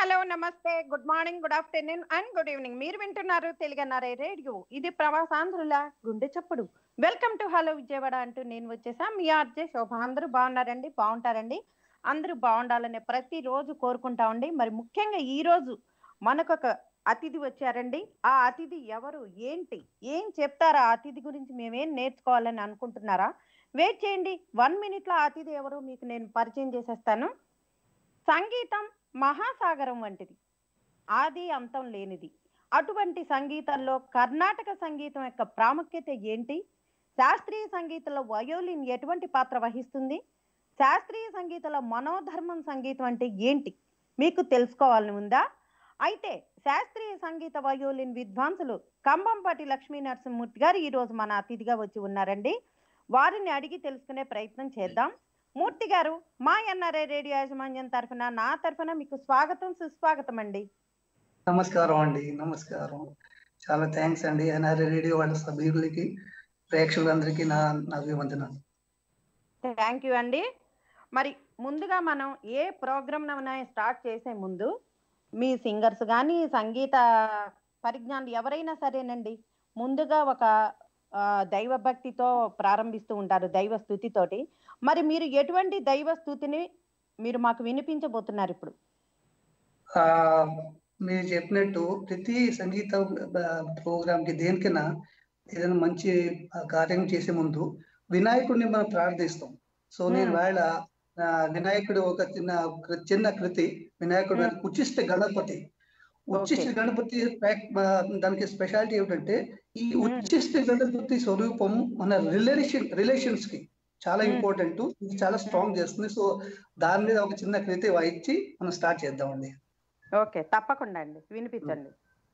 Hello నమస్తే good morning good afternoon and good evening మీరు వింటున్నారు తెలుగన్నారే రేడియో ఇది ప్రవాసాంధ్రుల గుండె చప్పుడు వెల్కమ్ టు హలో విజయవాడ అంటూ నేను వచ్చేసా మీ ఆర్జే శోభ అందరూ బాగున్నారండి బాగుంటారండి అందరూ బాగుండాలని ప్రతిరోజు కోరుకుంటామండి మరి ముఖ్యంగా ఈ రోజు మనకొక అతిథి వచ్చారండి ఆ అతిథి ఎవరు ఏంటి ఏం చెప్తారా ఆ అతిథి గురించి మేమేం నేర్చుకోవాలని అనుకుంటున్నారా వెయిట్ చేయండి వన్ మినిట్ లో ఆ అతిథి ఎవరు మీకు నేను పరిచయం చేసేస్తాను సంగీతం మహాసాగరం వంటిది ఆది అంతం లేనిది అటువంటి సంగీతంలో కర్ణాటక సంగీతం యొక్క ప్రాముఖ్యత ఏంటి శాస్త్రీయ సంగీతంలో వయోలిన్ ఎటువంటి పాత్ర వహిస్తుంది శాస్త్రీయ సంగీతంలో మనోధర్మం సంగీతం అంటే ఏంటి మీకు తెలుసుకోవాలని ఉందా అయితే శాస్త్రీయ సంగీత వయోలిన్ విద్వాంసులు కంబంపాటి లక్ష్మీ నరసింహమూర్తి గారు ఈ రోజు మన అతిథిగా వచ్చి ఉన్నారండి వారిని అడిగి తెలుసుకునే ప్రయత్నం చేద్దాం మూర్తి గారు మా ఎన్ఆర్ఐ రేడియో యాజమాన్యం తరఫున నా తరఫున మీకు స్వాగతం సుస్వాగతం అండి నమస్కారం అండి నమస్కారం చాలా థ్యాంక్స్ అండి ఎన్ఆర్ఏ రేడియో వాళ్ళ సభ్యులకి ప్రేక్షకులందరికీ నా నా అభివందనాలు థ్యాంక్ యూ అండి మరి ముందుగా మనం ఏ ప్రోగ్రామ్ స్టార్ట్ చేసే ముందు మీ సింగర్స్ కానీ సంగీత పరిజ్ఞానులు ఎవరైనా సరేనండి ముందుగా ఒక ఆ, దైవ భక్తితో ప్రారంభిస్తూ ఉంటారు దైవ స్థుతితోటి మరి మీరు ఎటువంటి దైవ స్థుతిని మీరు మాకు వినిపించబోతున్నారు ఇప్పుడు ఆ మీరు చెప్పినట్టు ప్రతి సంగీత ప్రోగ్రామ్ కి దేనికైనా ఏదైనా మంచి ఆ, కార్యం చేసే ముందు వినాయకుడిని మనం ప్రార్థిస్తాం సో నేను Hmm. వేళ ఆ, వినాయకుడు ఒక చిన్న కృ- చిన్న కృతి వినాయకుడు Hmm. ఉచ్చిష్ట Ganapati ఉచ్చిష్ట Okay. Ganapati fact, ఆ, దానికి స్పెషాలిటీ ఏమిటంటే ఈ Hmm. ఉచ్చిష్ట గణపతి స్వరూపం మన రిలేషన్ రిలేషన్స్ కి చాలా Hmm. ఇంపార్టెంట్ ఇది చాలా స్ట్రాంగ్ చేస్తుంది సో దాని మీద ఒక చిన్న కృతి వాయించి మనం స్టార్ట్ చేద్దామండి ఓకే తప్పకుండా అండి వినిపించండి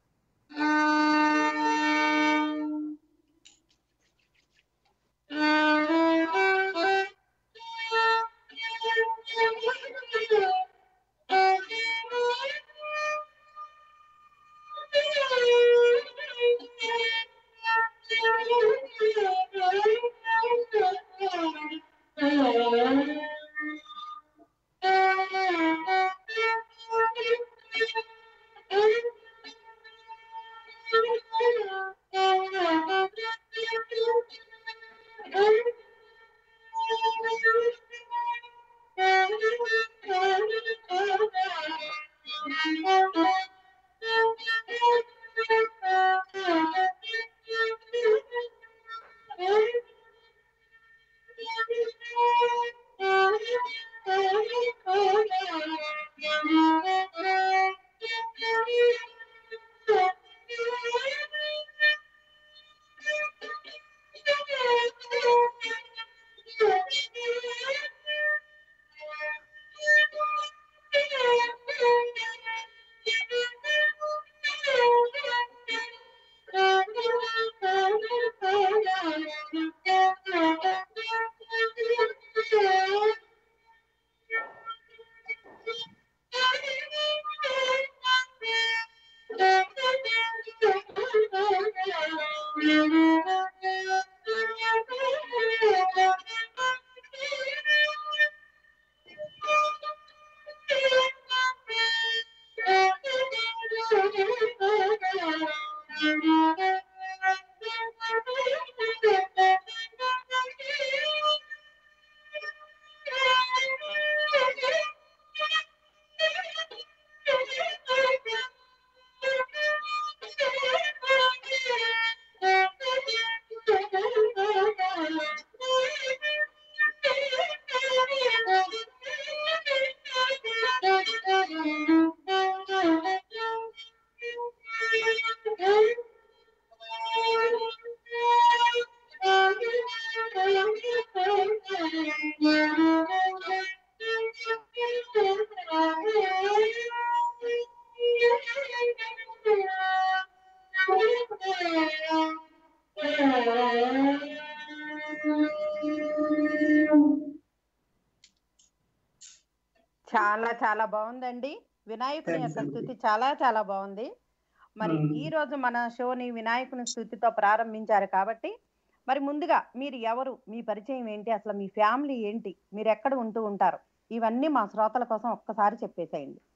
చాలా చాలా బాగుందండి వినాయకుని Thanks యొక్క అండి. స్థుతి చాలా చాలా బాగుంది మరి మ్మ్. ఈ రోజు మన షోని వినాయకుని స్థుతితో ప్రారంభించారు కాబట్టి మరి ముందుగా మీరు ఎవరు మీ పరిచయం ఏంటి అసలు మీ ఫ్యామిలీ ఏంటి మీరు ఎక్కడ ఉంటూ ఉంటారు ఇవన్నీ మా శ్రోతల కోసం ఒక్కసారి చెప్పేసేయండి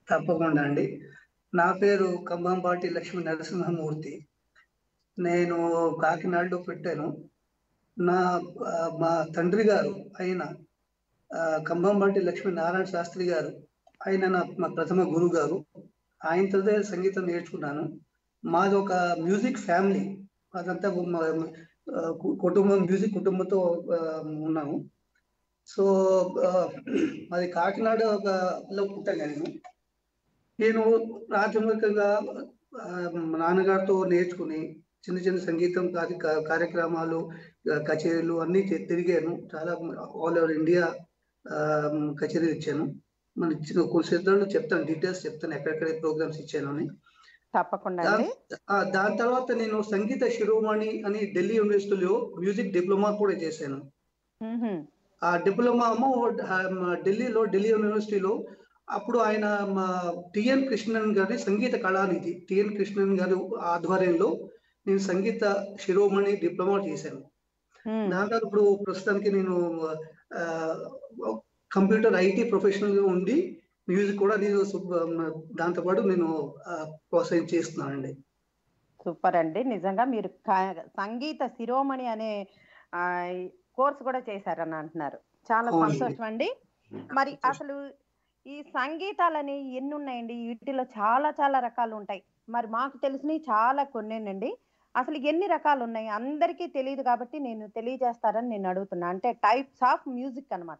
తప్పకుండా అండి నా పేరు కంభంపాటి లక్ష్మీ నరసింహమూర్తి నేను కాకినాడలో పెట్టాను నా ఆ, మా తండ్రి గారు అయిన ఆ, కంభంపాటి లక్ష్మీ నారాయణ శాస్త్రి గారు ఆయన నా మా ప్రథమ గురువు గారు ఆయనతోనే సంగీతం నేర్చుకున్నాను మాది ఒక మ్యూజిక్ ఫ్యామిలీ అదంతా మా ఆ, కు- కుటుంబం మ్యూజిక్ కుటుంబంతో ఆ, ఉన్నాము సో ఆ, మాది కాకినాడ ఒక లో పుట్టాను నేను నేను ప్రాథమికంగా ఆ, మా నాన్నగారితో నేర్చుకుని చిన్న చిన్న సంగీతం కార్య- కా- కార్యక్రమాలు ఆ, కచేరీలు అన్ని తి- తిరిగాను చాలా ఆల్ ఓవర్ ఇండియా ఆ, కచేరీలు ఇచ్చాను మన ఇచ్చిన కొన్ని సిద్ధాలు చెప్తాను డీటెయిల్స్ చెప్తాను ఎక్కడెక్కడ ప్రోగ్రామ్స్ ఇచ్చాను అని తప్పకుండా దా- అండి ఆ, దాని తర్వాత నేను సంగీత శిరోమణి అని ఢిల్లీ యూనివర్సిటీలో మ్యూజిక్ డిప్లొమా కూడా చేశాను మ్మ్హ్మ్. ఆ డిప్లొమా ఏమో ఆ, మా ఢిల్లీలో ఢిల్లీ యూనివర్సిటీలో అప్పుడు ఆయన మా టిఎన్ కృష్ణన్ గారి సంగీత కళానిధి టిఎన్ కృష్ణన్ గారి ఆధ్వర్యంలో నేను సంగీత శిరోమణి డిప్లొమా చేశాను మ్మ్. దాంట్లో ఇప్పుడు ప్రస్తుతానికి నేను ఆ, కంప్యూటర్ ఐటీ ప్రొఫెషనల్ గా ఉండి మ్యూజిక్ కూడా నేను సు- దాంతోపాటు నేను ఆ, ప్రోత్సహించి చేస్తున్నానండి సూపర్ అండి నిజంగా మీరు క- సంగీత శిరోమణి అనే ఆ, కోర్స్ కూడా చేశారని అంటున్నారు చాలా అవునండి. సంతోషం అండి మరి అసలు ఈ సంగీతాలని ఎన్ని ఉన్నాయండి వీటిలో చాలా చాలా రకాలు ఉంటాయి మరి మాకు తెలిసినవి చాలా కొన్నేనండి అసలు ఎన్ని రకాలు ఉన్నాయి అందరికీ తెలియదు కాబట్టి నేను తెలియజేస్తారని నేను అడుగుతున్నా అంటే టైప్స్ ఆఫ్ మ్యూజిక్ అన్నమాట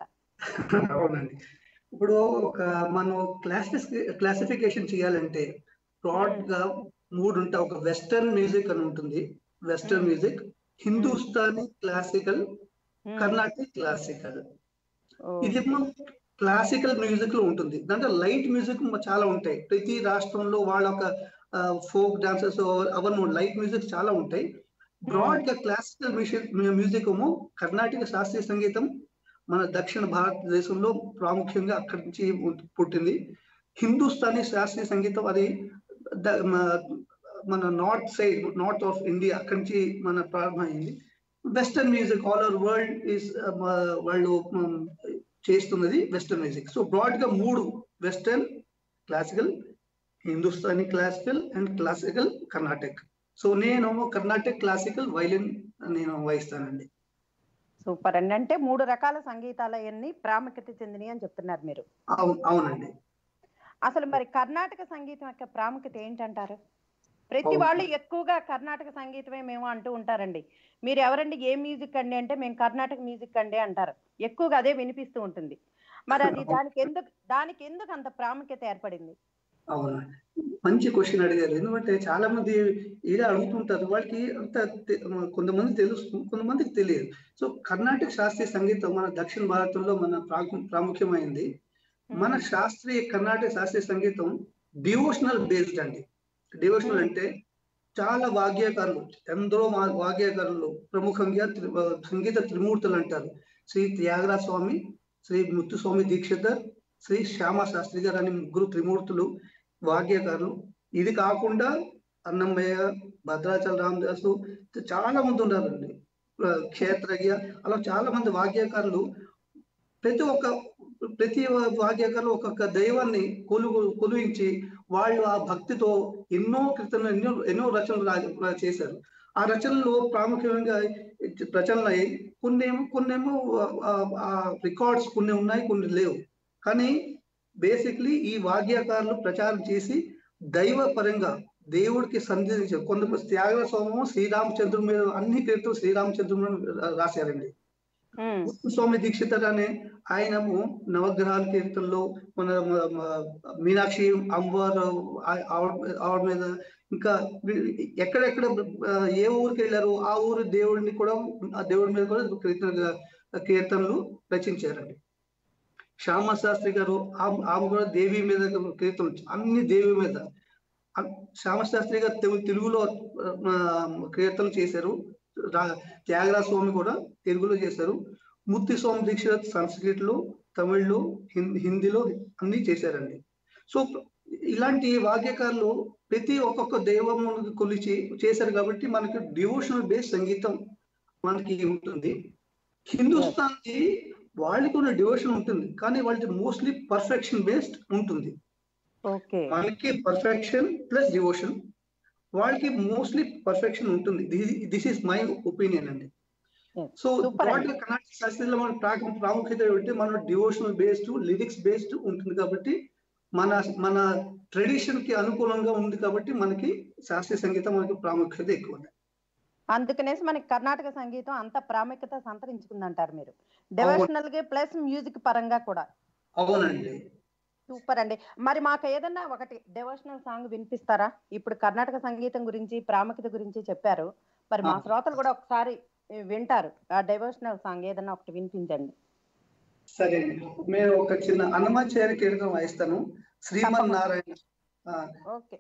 అవునండి ఇప్పుడు ఒక మనం క్లాసిస్ క్లాసిఫికేషన్ చేయాలంటే బ్రాడ్ గా మూడు ఉంటాయి ఒక వెస్టర్న్ మ్యూజిక్ అని ఉంటుంది western Hmm. Music Hindustani classical hmm. Carnatic classical ఓ, ఇది క్లాసికల్ మ్యూజిక్ లో ఉంటుంది దాంట్లో లైట్ మ్యూజిక్ చాలా ఉంటాయి ప్రతి రాష్ట్రంలో వాళ్ళ ఒక ఫోక్ డాన్సెస్ అవన్నీ లైట్ మ్యూజిక్ చాలా ఉంటాయి బ్రాడ్ గా క్లాసికల్ మ్యూజిక్ మ్యూజిక్ ఏమో కర్ణాటక శాస్త్రీయ సంగీతం మన దక్షిణ భారతదేశంలో ప్రాముఖ్యంగా అక్కడి నుంచి పుట్- పుట్టింది హిందుస్థానీ శాస్త్రీయ సంగీతం అది ద- మ- మన north side north of India అక్కడి నుంచి మన ప్రారంభమైంది western music all over world is వాళ్ళు um, చేస్తున్నది వెస్టర్న్ మ్యూజిక్ సో బ్రాడ్ గా మూడు western classical Hindustani classical and classical Carnatic so నేను కర్ణాటక్ క్లాసికల్ వైలిన్ నేను వాయిస్తానండి సూపర్ అండి అంటే మూడు రకాల సంగీతాలయన్ని ప్రాముఖ్యత చెందినవి అని చెప్తున్నారు మీరు అవును అవునండి అసలు మరి కర్ణాటక సంగీతం యొక్క ప్రాముఖ్యత ఏంటంటారు ప్రతి అవును. వాళ్ళు ఎక్కువగా కర్ణాటక సంగీతమే మేము అంటూ ఉంటారండి మీరు ఎవరండి ఏ మ్యూజిక్ అండి అంటే మేము కర్ణాటక మ్యూజిక్ అండి అంటారు ఎక్కువగా అదే వినిపిస్తూ ఉంటుంది మరి అది దానికి ఎందుకు దానికి ఎందుకు అంత ప్రాముఖ్యత ఏర్పడింది అవునా మంచి క్వశ్చన్ అడిగారు ఎందుకంటే చాలా మంది ఇలా అడుగుతుంటారు వాళ్ళకి అంత తె- కొంతమంది తెలుసు కొంతమందికి తెలియదు సో కర్ణాటక శాస్త్రీయ సంగీతం మన దక్షిణ భారతంలో మన ప్రాము- ప్రాముఖ్యమైంది మన శాస్త్రీయ కర్ణాటక శాస్త్రీయ సంగీతం డివోషనల్ బేస్డ్ అండి డివోషనల్ అంటే చాలా వాగ్యకారులు ఎందరో మా- వాగ్యకారులు ప్రముఖంగా త్రి- ఆ, సంగీత త్రిమూర్తులు అంటారు శ్రీ త్యాగరాజ స్వామి శ్రీ ముత్తుస్వామి దీక్షితర్ శ్రీ శ్యామ శాస్త్రి గారు అనే ముగ్గురు త్రిమూర్తులు వాగ్యకారులు ఇది కాకుండా అన్నమయ్య భద్రాచల రామదాసు చాలా మంది ఉన్నారండి ఆ, క్షేత్రజ్ఞ అలా చాలా మంది వాగ్యకారులు ప్రతి ఒక్క ప్రతి వాగ్యకారులు ఒక్కొక్క దైవాన్ని కొలు కొలువించి వాళ్ళు ఆ భక్తితో ఎన్నో కీర్తనలు ఎన్నో ఎన్నో రచనలు రా- చేశారు ఆ రచనలు ప్రాముఖ్యంగా రచనలు అయ్యాయి కొన్ని ఏమో కొన్ని ఏమో ఆ రికార్డ్స్ కొన్ని ఉన్నాయి కొన్ని లేవు కానీ బేసిక్లీ ఈ వాద్యకారులు ప్రచారం చేసి దైవ పరంగా దేవుడికి సంధించారు కొంత త్యాగ సోమము శ్రీరామచంద్రుని మీద అన్ని కీర్తనలు శ్రీరామచంద్రుని మీద రాశారండి ఉమ్, స్వామి దీక్షితర్ అనే ఆయనము నవగ్రహాల కీర్తనలో మన మ- మ- మీనాక్షి అమ్మవారు ఆ- ఆవిడ ఆవిడ మీద ఇంకా వీ- ఎక్కడెక్కడ ఆ, ఏ ఊరికి వెళ్ళారు ఆ ఊరు దేవుడిని కూడా ఆ దేవుడి మీద కూడా కీర్తన కీర్తనలు రచించారండి శ్యామ శాస్త్రి గారు ఆమె ఆమె కూడా దేవి మీద కీర్తనలు అన్ని దేవి మీద అ- శ్యామ శాస్త్రి గారు తెలు- తెలుగులో ఆ, కీర్తనలు చేశారు రా- త్యాగరాజ స్వామి కూడా తెలుగులో చేశారు ముత్తి స్వామి దీక్షిత్ సంస్కృత్ లో తమిళ్లో హిందీ హిందీలో అన్ని చేశారండి సో ఇలాంటి వాద్యకారులు ప్రతి ఒక్కొక్క దైవము కొలిచి చేశారు కాబట్టి మనకి డివోషనల్ బేస్ సంగీతం మనకి ఉంటుంది హిందుస్థాన్కి వాళ్ళకి కూడా డివోషన్ ఉంటుంది కానీ వాళ్ళకి మోస్ట్లీ పర్ఫెక్షన్ బేస్డ్ ఉంటుంది ఓకే మనకి పర్ఫెక్షన్ ప్లస్ డివోషన్ వాళ్ళకి మోస్ట్లీ పర్ఫెక్షన్ ఉంటుంది దిస్ ఈస్ మై ఒపీనియన్ అండి Yes. సో Super వాటి అండి. కర్ణాటక శాస్త్రీయంలో మన ప్రాక- ప్రాముఖ్యత ఏంటంటే మన డివోషనల్ బేస్డ్ లిరిక్స్ బేస్డ్ ఉంటుంది కాబట్టి మన మన ట్రెడిషన్ కి అనుకూలంగా ఉంది కాబట్టి మనకి శాస్త్రీయ సంగీతం మనకి ప్రాముఖ్యత ఎక్కువ ఉంది అందుకనేసి మనకి కర్ణాటక సంగీతం అంత ప్రాముఖ్యత సంతరించుకుందంటారు మీరు డెవోషనల్ గా ప్లస్ మ్యూజిక్ పరంగా కూడా అవునండి సూపర్ అండి మరి మాకు ఏదన్నా ఒకటి డెవోషనల్ సాంగ్ వినిపిస్తారా ఇప్పుడు కర్ణాటక సంగీతం గురించి ప్రాముఖ్యత గురించి చెప్పారు మరి మా ఆ. శ్రోతలు కూడా ఒకసారి ఏ, వింటారు ఆ డెవోషనల్ సాంగ్ ఏదన్నా ఒకటి వినిపించండి సరే నేను ఒక చిన్న అన్నమాచార్య కీర్తన వాయిస్తాను శ్రీమన్ నారాయణ ఆ, ఓకే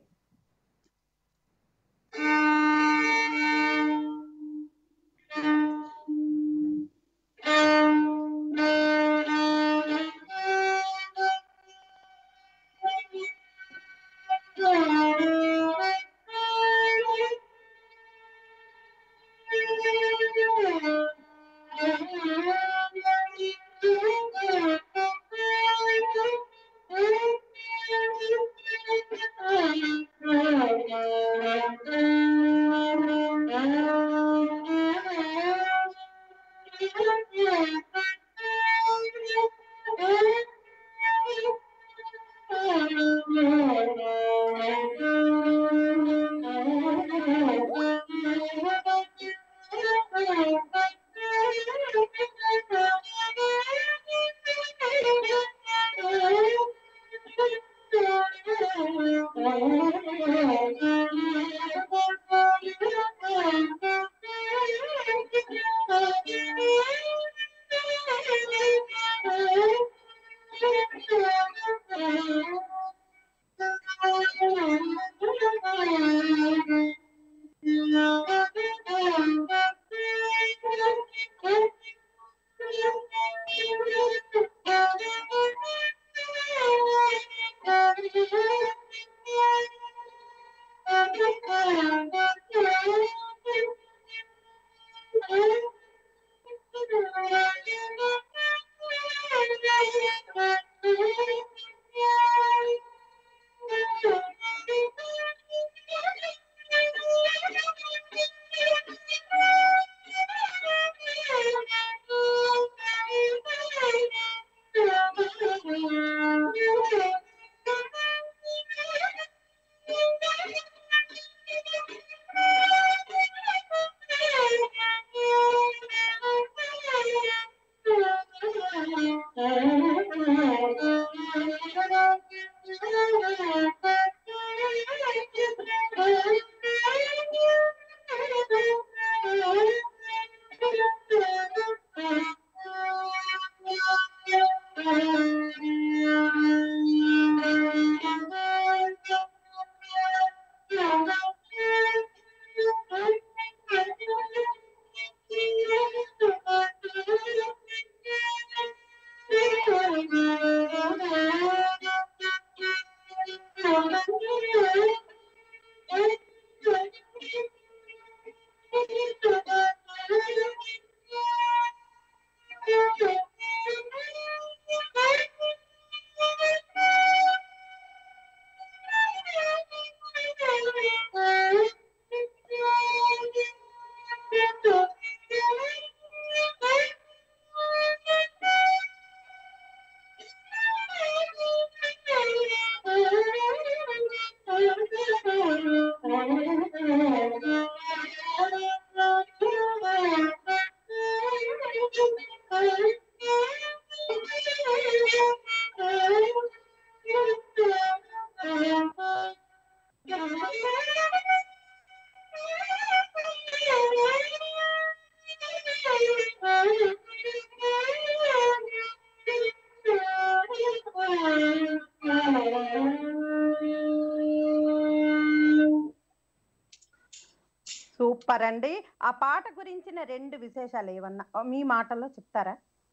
సూపర్ అండి ఆ పాట గురించిన రెండు విశేషాలు ఏమన్నా మీ మాటల్లో చెప్తారా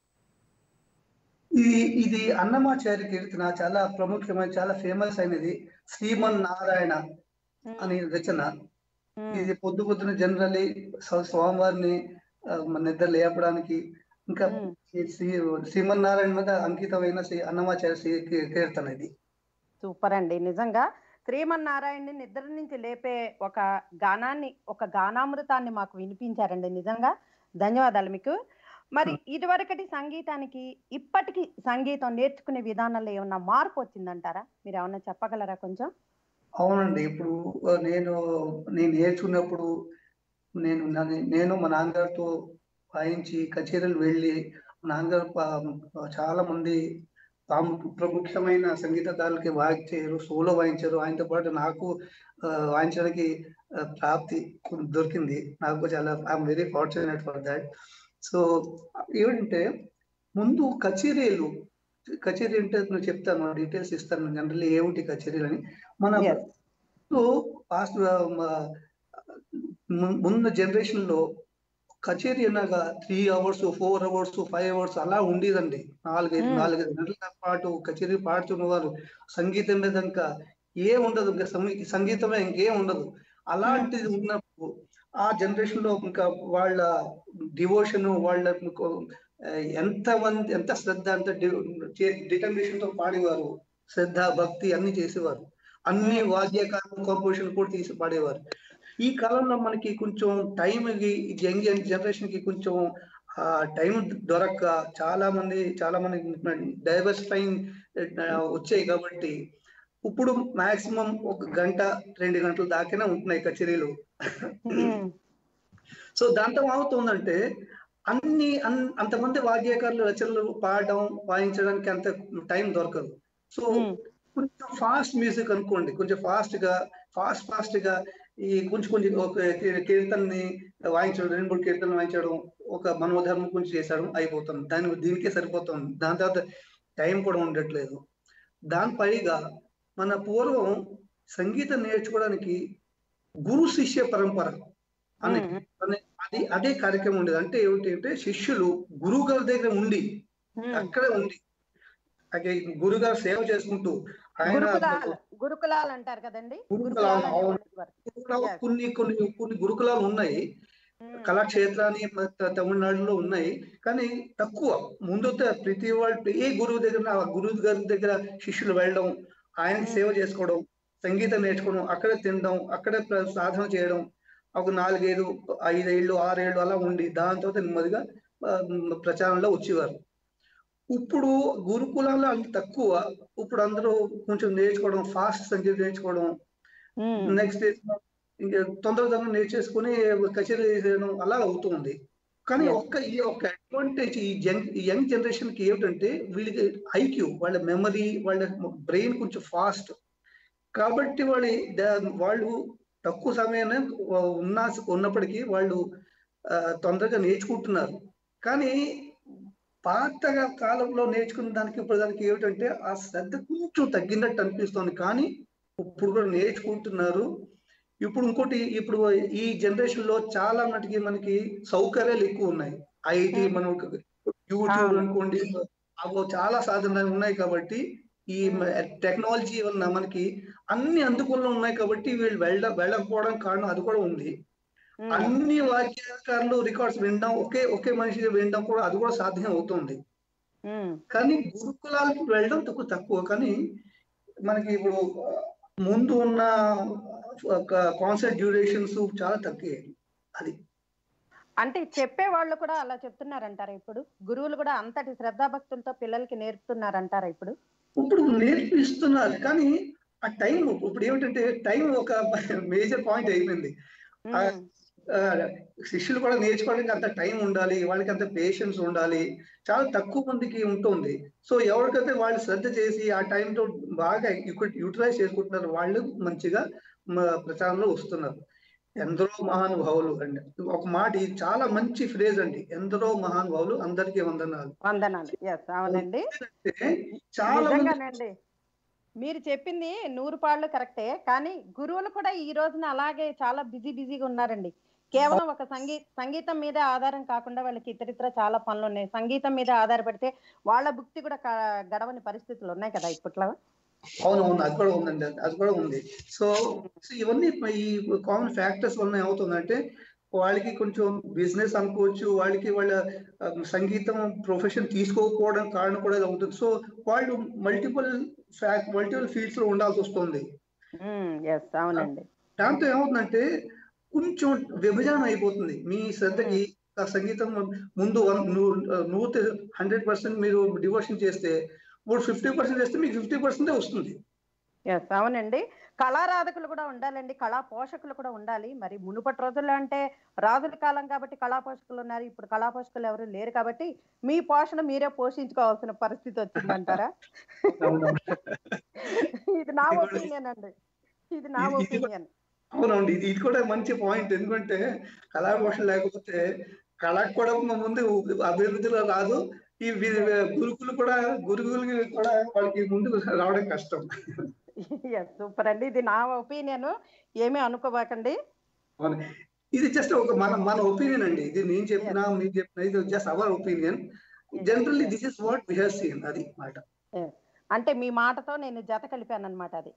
ఇది ఇది అన్నమాచార్య కీర్తన చాలా ప్రముఖమైన చాలా ఫేమస్ అయినది శ్రీమన్ నారాయణ అనే రచన ఉమ్, ఇది పొద్దు పొద్దున జనరల్లీ స్వామివారిని ఆ, మన నిద్ర లేపడానికి ఇంకా ఉమ్. ఈ శ్రీ శ్రీమన్నారాయణ మీద అంకితమైన శ్రీ అన్నమాచార్య శ్రీ కీ- కీర్తన ఇది సూపర్ అండి నిజంగా శ్రీమన్నారాయణని నిద్ర నుంచి లేపే ఒక గానాన్ని ఒక గానామృతాన్ని మాకు వినిపించారండి నిజంగా ధన్యవాదాలు మీకు మరి ఇదివరకటి సంగీతానికి ఇప్పటికి సంగీతం నేర్చుకునే విధానంలో ఏమన్నా మార్పు వచ్చిందంటారా మీరు ఏమన్నా చెప్పగలరా కొంచెం అవునండి ఇప్పుడు ఆ, నేను నేను నేర్చుకున్నప్పుడు నేను నా- నేను మా నాన్నగారితో వాయించి కచేరీలు వెళ్ళి మా నాన్నగారు పా- చాలా మంది ప్రాము- ప్రముఖమైన సంగీతకారులకి వాయించారు సోలో వాయించారు ఆయనతో పాటు నాకు ఆ, వాయించడానికి ఆ, ప్రాప్తి కొ- దొరికింది నాకు చాలా I'm very fortunate for that so ఏమిటంటే ముందు కచేరీలు కచేరీ అంటే నేను చెప్తాను డీటెయిల్స్ ఇస్తాను జనరల్లీ ఏమిటి కచేరీలు అని మన Yes. పాస్ట్ ముందు జనరేషన్ లో కచేరీ అనగా three hours four hours five hours అలా ఉండేదండి నాలుగైదు Hmm. నాలుగైదు గంటల పాటు కచేరీ పాడుతున్నవారు సంగీతం మీద ఇంకా ఏ ఉండదు ఇంకా సంగీ- సంగీతమే ఇంకేం ఉండదు అలాంటిది ఉన్నప్పుడు ఆ జనరేషన్ లో ఇంకా వాళ్ళ డివోషన్ వాళ్ళ ఆ, ఎంత మంది ఎంత శ్రద్ధ అంత డిటర్మినేషన్ తో పాడేవారు శ్రద్ధ భక్తి అన్ని చేసేవారు అన్ని వాద్యకాల కంపోజిషన్ కూడా తీసి పాడేవారు ఈ కాలంలో మనకి కొంచెం టైం యంగ్ జనరేషన్ కి కొంచెం ఆ టైం దొరక్క చాలా మంది చాలా మంది డైవర్సిఫైయింగ్ వచ్చాయి కాబట్టి ఇప్పుడు మాక్సిమం ఒక గంట రెండు గంటల దాకానే ఉంటున్నాయి కచేరీలు ఉమ్, సో దాంతో ఏమవుతుందంటే అన్ని అన్- అంతమంది వాద్యకారులు రచనలు పాడడం వాయించడానికి అంత టైం దొరకదు సో ఉమ్, కొంచెం ఫాస్ట్ మ్యూజిక్ అనుకోండి కొంచెం ఫాస్ట్ గా ఫాస్ట్ ఫాస్ట్ గా ఈ కొంచెం కొంచెం ఒక కీ- కీర్తనని వాయించడం రెండు మూడు కీర్తనలు వాయించడం ఒక మనోధర్మం కొంచెం చేసడం అయిపోతుంది దాని దీనికే సరిపోతుంది దాని తర్వాత టైం కూడా ఉండట్లేదు దాని పైగా మన పూర్వం సంగీతం నేర్చుకోవడానికి గురు శిష్య పరంపర అని ఉమ్, అని- అది అదే కార్యక్రమం ఉండేది అంటే ఏమిటి అంటే శిష్యులు గురువు గారి దగ్గర ఉండి ఉమ్. అక్కడే ఉండి అదే గురుగారు సేవ చేసుకుంటూ ఆయన గురుకులాలు గురుకులాలు అంటారు కదండి గురుకులాలు, గురుకులాలు అవును. అనేవారు. కూడా Yes. కొన్ని కొన్ని కొన్ని గురుకులాలు ఉన్నాయి ఉమ్, కళాక్షేత్రాన్ని మ- తమిళనాడులో ఉన్నాయి కానీ తక్కువ ముందు త- ప్రతి వాళ్ళు ఏ గురువు దగ్గర ఆ గురువు గారి దగ్గర శిష్యులు వెళ్ళడం ఆయనకి సేవ చేసుకోవడం సంగీతం నేర్చుకోవడం అక్కడే తినడం అక్కడే ప్ర- సాధన చేయడం ఒక నాలుగైదు ఐదేళ్ళు ఆరేళ్ళు అలా ఉండి దాని తర్వాత నెమ్మదిగా ఆ, ప్రచారంలో వచ్చేవారు ఇప్పుడు గురుకులాల్లో అంత తక్కువ ఇప్పుడు అందరూ కొంచెం నేర్చుకోవడం ఫాస్ట్ సంగీతం నేర్చుకోవడం ఉమ్, నెక్స్ట్ ఇంకా తొందర తొందర నేర్చేసుకుని కచేరీ చేయడం అలా అవుతుంది కానీ Yes. ఒక్క ఈ ఒక్క అడ్వాంటేజ్ ఈ యంగ్ ఈ యంగ్ జనరేషన్ కి ఏమిటంటే వీళ్ళకి ఐక్యూ వాళ్ళ మెమరీ వాళ్ళ బ్రెయిన్ కొంచెం ఫాస్ట్ కాబట్టి వాళ్ళ ద- వాళ్ళు తక్కువ సమయాన్ని ఉన్న ఉన్నప్పటికీ వాళ్ళు ఆ, తొందరగా నేర్చుకుంటున్నారు కానీ పాత కాలంలో నేర్చుకున్న దానికి ఇప్పుడు దానికి ఏమిటంటే ఆ శ్రద్ధ కొంచెం తగ్గినట్టు అనిపిస్తుంది కానీ ఇప్పుడు కూడా నేర్చుకుంటున్నారు ఇప్పుడు ఇంకోటి ఇప్పుడు ఈ జనరేషన్ లో చాలా మటుకి మనకి సౌకర్యాలు ఎక్కువ ఉన్నాయి ఐటీ మనం యూట్యూబ్ అవును. అనుకోండి అవి చాలా సాధనాలు ఉన్నాయి కాబట్టి ఈ టెక్నాలజీ వలన మనకి అన్ని అందుబాటులో ఉన్నాయి కాబట్టి వీళ్ళు వెళ్ళ వెళ్ళకపోవడం కారణం అది కూడా ఉంది ఉమ్, అన్ని వాద్యకారులు రికార్డ్స్ వినడం ఒకే ఒకే మనిషి వినడం కూడా అది కూడా సాధ్యం అవుతుంది ఉమ్, కానీ గురుకులాలకు వెళ్ళడం తక్కువ తక్కువ కానీ మనకి ఇప్పుడు ఆ, ముందు ఉన్న కాన్సర్ట్ డ్యూరేషన్స్ చాలా తక్కువ అది అంటే చెప్పే వాళ్ళు కూడా అలా చెప్తున్నారంటారా ఇప్పుడు గురువులు కూడా అంతటి శ్రద్ధాభక్తులతో పిల్లలకి నేర్పుతున్నారంటారా ఇప్పుడు ఇప్పుడు నేర్పిస్తున్నారు కానీ ఆ టైం ఇప్పుడు ఏమిటంటే టైం ఒక మేజర్ పాయింట్ అయిపోయింది ఉమ్, ఆ, శిష్యులు కూడా నేర్చుకోవడానికి అంత టైం ఉండాలి వాళ్ళకి అంత పేషెన్స్ ఉండాలి చాలా తక్కువ మందికి ఉంటుంది సో ఎవరికైతే వాళ్ళు శ్రద్ధ చేసి ఆ టైంలో బాగా యూటిలైజ్ చేసుకుంటున్నారు వాళ్ళు మంచిగా మ- ప్రచారంలో వస్తున్నారు ఎందరో మహానుభావులు అండి ఒక మాట ఇది చాలా మంచి ఫ్రేజ్ అండి ఎందరో మహానుభావులు అందరికీ వందనాలు వందనాలు ఎస్ అవునండి అంటే చాలా మంది నిజంగానండి మీరు చెప్పింది నూరు పాళ్ళు కరెక్టే కానీ గురువులు కూడా ఈ రోజున అలాగే చాలా బిజీ బిజీగా ఉన్నారండి కేవలం ఒక సంగీ సంగీతం మీదే ఆధారం కాకుండా వాళ్ళకి ఇతరితర చాలా పనులు ఉన్నాయి సంగీతం మీద ఆధారపడితే వాళ్ళ భుక్తి కూడా క- గడవని పరిస్థితులు ఉన్నాయి కదా ఇప్పట్లో అవునవును అది కూడా ఉందండి అది కూడా ఉంది సో సో ఇవన్నీ ఈ కామన్ ఫ్యాక్టర్స్ వల్ల ఏమవుతుందంటే వాళ్ళకి కొంచెం బిజినెస్ అనుకోవచ్చు వాళ్ళకి వాళ్ళ ఆ, సంగీతం ప్రొఫెషన్ తీసుకోకపోవడం కారణం కూడా ఇది అవుతుంది సో వాళ్ళు మల్టిపుల్ మల్టిపుల్ ఫీల్డ్స్ లో ఉండాల్సి వస్తుంది ఎస్ అవునండి దాంతో ఏమవుతుందంటే కొంచెం విభజన అయిపోతుంది మీ శ్రద్ధకి ఆ సంగీతం ముందు వన్- నూ- నూట హండ్రెడ్ పర్సెంట్ మీరు డివోషన్ చేస్తే ఇప్పుడు ఫిఫ్టీ పర్సెంట్ చేస్తే మీకు ఫిఫ్టీ పర్సెంటే వస్తుంది ఎస్ అవునండి కళారాధకులు కూడా ఉండాలండి కళా పోషకులు కూడా ఉండాలి మరి మునుపటి రోజుల్లో అంటే రాజుల కాలం కాబట్టి కళా పోషకులు ఉన్నారు ఇప్పుడు కళా పోషకులు ఎవరు లేరు కాబట్టి మీ పోషణ మీరే పోషించుకోవాల్సిన పరిస్థితి వచ్చిందంటారా ఇది నా ఇది కూడా- ఒపీనియన్ అండి ఇది నా ఇది- ఇది కూడా- ఒపీనియన్ అవునండి ఇది ఇది కూడా మంచి పాయింట్ ఎందుకంటే కళాపోషణ లేకపోతే కళకు కూడా ముందు అభివృద్ధిలో రాదు ఈ వి- గురుకులు కూడా గురుకులకి కూడా వాళ్ళకి ముందుకు రావడం కష్టం ఎస్ సూపర్ అండి ఇది నా ఒపీనియన్ ఏమీ అనుకోబాకండి అవును. ఇది జస్ట్ ఒక మన మన ఒపీనియన్ అండి ఇది నేను చెప్పినా మీరు చెప్పినా ఇది just our opinion generally this is what we have seen అది మాట అంటే మీ మాటతో నేను జత కలిపాను అనమాట అది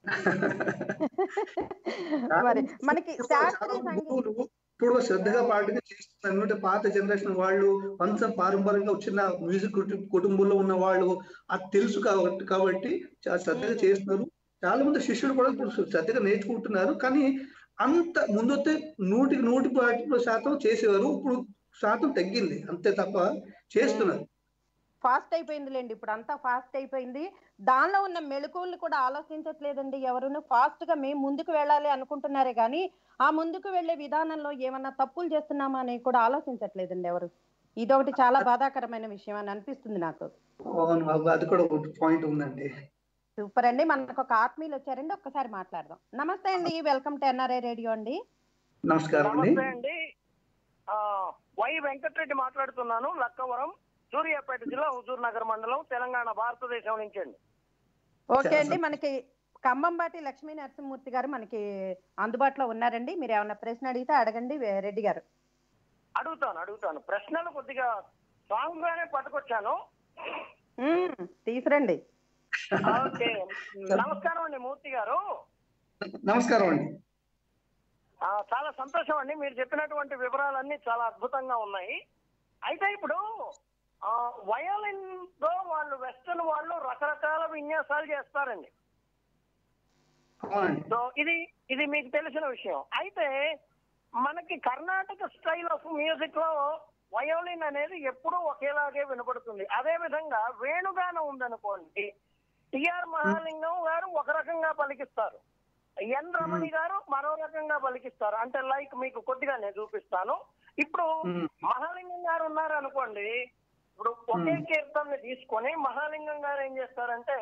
మరి మనకి శాస్త్రీయ సంగీతం గురువులు ఇప్పుడు శ్రద్ధగా పాటగా చేస్తున్నారు ఎందుకంటే పాత జనరేషన్ వాళ్ళు వంశం పారంపర్యంగా వచ్చిన మ్యూజిక్ కుటుంబంలో ఉన్న వాళ్ళు అది తెలుసు కాబట్టి కాబట్టి చాలా శ్రద్ధగా చేస్తున్నారు చాలా మంది శిష్యులు కూడా ఇప్పుడు శ్రద్ధగా నేర్చుకుంటున్నారు కానీ అంత ముందొస్తే నూటికి నూటి పాటి శాతం చేసేవారు ఇప్పుడు శాతం తగ్గింది అంతే తప్ప చేస్తున్నారు ఫాస్ట్ అయిపోయిందిలేండి ఇప్పుడు అంతా ఫాస్ట్ అయిపోయింది దానిలో ఉన్న మెళకువలు కూడా ఆలోచించట్లేదండి ఎవరును ఫాస్ట్ గా మేము ముందుకు వెళ్ళాలి అనుకుంటున్నారే కానీ ఆ ముందుకు వెళ్ళే విధానంలో ఏమన్నా తప్పులు చేస్తున్నామా అని కూడా ఆలోచించట్లేదండి ఎవరు ఇదొకటి చాలా బాధాకరమైన విషయం అని అనిపిస్తుంది నాకు అవును అది- అది కూడా ఒక పాయింట్ ఉందండి సూపర్ అండి మనకు ఒక ఆత్మీయులు వచ్చారండి ఒక్కసారి మాట్లాడదాం నమస్తే అండి వెల్కమ్ టు ఎన్ఆర్ఐ రేడియో అండి నమస్కారం అండి నమస్తే అండి ఆ, వై వెంకటరెడ్డి మాట్లాడుతున్నాను లక్కవరం సూర్యాపేట జిల్లా హుజూర్ నగర్ మండలం తెలంగాణ భారతదేశం నుంచి అండి ఓకే చాలా అండి మనకి ఖమ్మంబాటి లక్ష్మీ నరసింహమూర్తి గారు మనకి అందుబాటులో ఉన్నారండి మీరు ఏమైనా ప్రశ్న అడిగితే అడగండి వే- రెడ్డి గారు అడుగుతాను అడుగుతాను ప్రశ్నలు కొద్దిగా స్ట్రాంగ్ గానే పట్టుకొచ్చాను మ్మ్, తీసురండి ఓకే నమస్కారం అండి మూర్తి గారు నమస్కారం అండి ఆ, చాలా సంతోషం అండి మీరు చెప్పినటువంటి వివరాలన్నీ చాలా అద్భుతంగా ఉన్నాయి అయితే ఇప్పుడు వయోలిన్ తో వాళ్ళు వెస్టర్న్ వాళ్ళు రకరకాల విన్యాసాలు చేస్తారండి అవునండి సో ఇది ఇది మీకు తెలిసిన విషయం అయితే మనకి కర్ణాటక స్టైల్ ఆఫ్ మ్యూజిక్ లో వయోలిన్ అనేది ఎప్పుడూ ఒకేలాగే వినపడుతుంది అదే విధంగా వేణుగానం ఉందనుకోండి టిఆర్ మహాలింగం గారు ఒక రకంగా పలికిస్తారు ఎన్ రమణి గారు మరో రకంగా పలికిస్తారు అంటే లైక్ మీకు కొద్దిగా నేను చూపిస్తాను ఇప్పుడు మ్మ్. మహాలింగం గారు ఉన్నారు అనుకోండి ఇప్పుడు ఒకే మ్మ్. కీర్తనని తీసుకొని మహాలింగం గారు ఏం చేస్తారంటే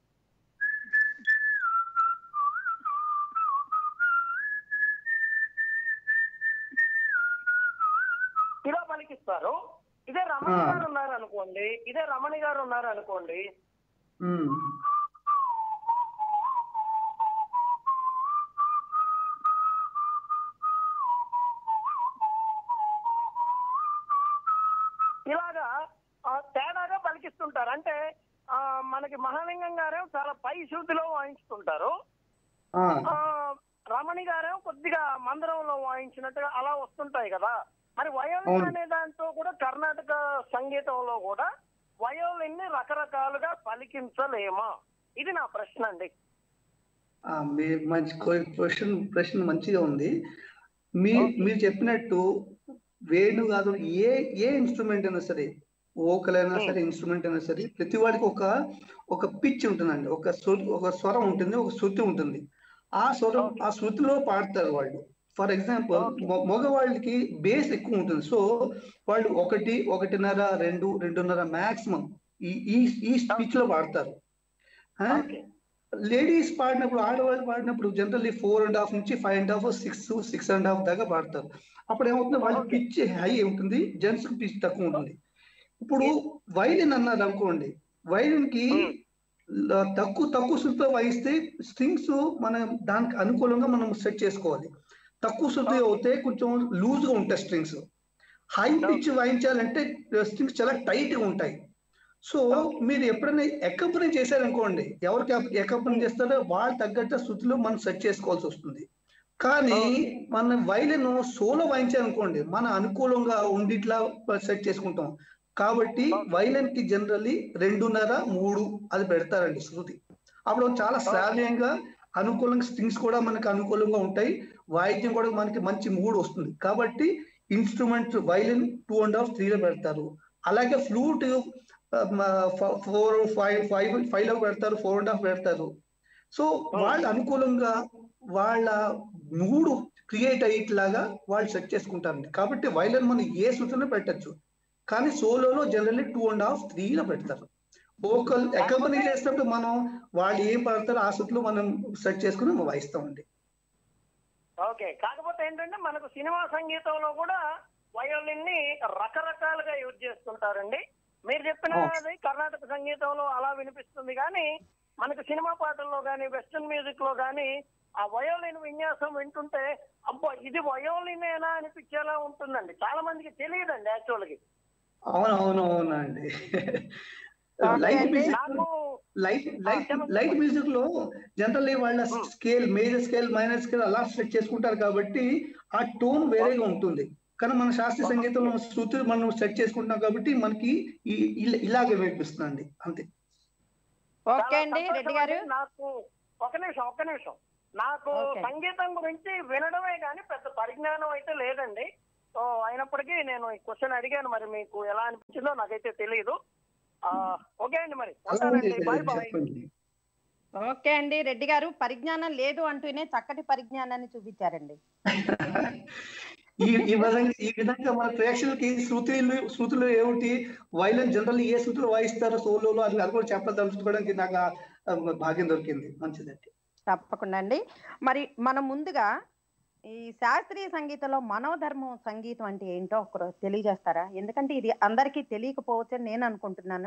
ఇలా పలికిస్తారు ఇదే రమణి ఆ. గారు ఉన్నారు అనుకోండి ఇదే రమణి గారు ఉన్నారు అనుకోండి ఉమ్. ఇలాగా ఆ, తేడాగా పలికిస్తుంటారు అంటే ఆ, మనకి మహాలింగం గారేమో చాలా పై శృతిలో వాయించుతుంటారు ఆ, ఆ, రమణి గారేమో కొద్దిగా మందరంలో వాయించినట్టుగా అలా వస్తుంటాయి కదా మరి వయోలిన్ అవును. అనే దాంతో కూడా కర్ణాటక సంగీతంలో కూడా వయోలిన్ ని రకరకాలుగా పలికించలేమా ఇది నా ప్రశ్న అండి ఆ, మీ మంచి క్వశ్చన్ ప్రశ్న మంచిగా ఉంది మీ మీరు చెప్పినట్టు వేణు కాదు ఏ ఏ ఇన్స్ట్రుమెంట్ అయినా సరే ఓకల్ అయినా సరే ఇన్స్ట్రుమెంట్ అయినా సరే ప్రతి వాడికి ఒక ఒక పిచ్ ఉంటుందండి ఒక స్వ- ఒక స్వరం ఉంటుంది ఒక శృతి ఉంటుంది ఆ స్వరం ఆ శృతిలో పాడతారు వాళ్ళు ఫర్ ఎగ్జాంపుల్ మగవాళ్ళకి బేస్ ఎక్కువ ఉంటుంది సో వాళ్ళు ఒకటి ఒకటిన్నర రెండు రెండున్నర మాక్సిమం ఈ ఈ ఈ స్పీచ్ లో పాడతారు ఆ? ఓకే లేడీస్ పాడినప్పుడు ఆడవాళ్ళు పాడినప్పుడు జనరల్లీ ఫోర్ అండ్ హాఫ్ నుంచి five and half six six and half దాకా పాడతారు అప్పుడు ఏమవుతుంది వాళ్ళ పిచ్ హై ఉంటుంది జెంట్స్ కి పిచ్ తక్కువ ఉంటుంది ఇప్పుడు వైలిన్ అన్నారు అనుకోండి వైలిన్ కి ల- తక్కువ తక్కువ శృతిలో వాయిస్తే స్ట్రింగ్స్ మనం దానికి అనుకూలంగా మనం సెట్ చేసుకోవాలి తక్కువ శృతి అవుతే కొంచెం లూజ్ గా ఉంటాయి స్ట్రింగ్స్ హై పిచ్ వాయించాలంటే స్ట్రింగ్స్ చాలా టైట్ గా ఉంటాయి సో మీరు ఎప్పుడైనా ఎక్కపని చేశారనుకోండి ఎవరికి ఎక్కపని చేస్తారో వాళ్ళు తగ్గట్టు శృతిలో మనం సెట్ చేసుకోవాల్సి వస్తుంది కానీ మన వైలిన్ సోలో వాయించాలనుకోండి మన అనుకూలంగా ఉండిట్లా సెట్ చేసుకుంటాం కాబట్టి వైలిన్ కి జనరల్లీ రెండున్నర మూడు అది పెడతారండి శృతి అప్పుడు చాలా శ్రావ్యంగా అనుకూలంగా స్ట్రింగ్స్ కూడా మనకి అనుకూలంగా ఉంటాయి వాయిద్యం కూడా మనకి మంచి మూడ్ వస్తుంది కాబట్టి instrument violin two and half త్రీలో పెడతారు అలాగే flute four five five five లో పెడతారు ఫోర్ అండ్ హాఫ్ పెడతారు సో వాళ్ళు అనుకూలంగా వాళ్ళ మూడు క్రియేట్ అయ్యేట్లాగా వాళ్ళు సెట్ చేసుకుంటారండి కాబట్టి వైలన్ మనం ఏ శృతిలో పెట్టచ్చు కానీ సోలోలో జనరల్లీ టూ అండ్ హాఫ్ త్రీలో పెడతారు వోకల్ అకంపెనీ చేసినప్పుడు మనం వాళ్ళు ఏం పడతారో ఆ శృతిలో మనం సెట్ చేసుకుని వాయిస్తామండి ఓకే కాకపోతే ఏంటంటే మనకు సినిమా సంగీతంలో కూడా వయోలిన్ ని రకరకాలుగా యూజ్ చేస్తుంటారండి మీరు చెప్పినది కర్ణాటక సంగీతంలో అలా వినిపిస్తుంది కానీ మనకు సినిమా పాటల్లో కానీ వెస్టర్న్ మ్యూజిక్ లో కానీ ఆ వయోలిన్ విన్యాసం వింటుంటే అబ్బో ఇది వయోలినేనా అనిపించేలా ఉంటుందండి చాలా మందికి తెలియదండి యాక్చువల్గా అవును అవును అవునండి Okay లైట్ అండి. మ్యూజిక్ నాకు లైట్ లైట్ చెప్పండి. లైట్ మ్యూజిక్ లో జనరల్లీ వాళ్ళ Hmm. Scale major scale minor scale అలా సెట్ చేసుకుంటారు కాబట్టి ఆ టోన్ వేరేగా ఉంటుంది కానీ మన శాస్త్రీయ సంగీతంలో శృతులు మనం సెట్ చేసుకుంటాం కాబట్టి మనకి ఈ- ఇలా- ఇలాగే వినిపిస్తుంది అంతే ఓకే చాలా అండి సంతోషం రెడ్డి గారు అండి. నాకు ఒక నిమిషం ఒక నిమిషం నాకు Okay. సంగీతం గురించి వినడమే కానీ పెద్ద పరిజ్ఞానం అయితే లేదండి సో అయినప్పటికీ నేను ఈ క్వశ్చన్ అడిగాను మరి మీకు ఎలా అనిపించిందో నాకైతే తెలియదు ఆ, ఓకే అండి మరి ఉంటానండి బాయ్ బాయ్ చెప్పండి ఓకే అండి రెడ్డి గారు పరిజ్ఞానం లేదు అంటూనే చక్కటి పరిజ్ఞానాన్ని చూపించారండి ఈ ఈ విధంగా ఈ విధంగా మన ప్రేక్షకులకి శృతులు శృతులు ఏమిటి వైలెన్ జనరల్ ఏ శృతులు వాయిస్తారో సోలోలో అది అది కూడా చెప్పదలుచుకోవడానికి నాకు ఆ, ఆ, భాగ్యం దొరికింది మంచిదండి తప్పకుండా అండి మరి మనం ముందుగా ఈ శాస్త్రీయ సంగీతంలో మనోధర్మం సంగీతం అంటే ఏంటో ఒకరు తెలియజేస్తారా ఎందుకంటే ఇది అందరికీ తెలియకపోవచ్చు అని నేను అనుకుంటున్నాను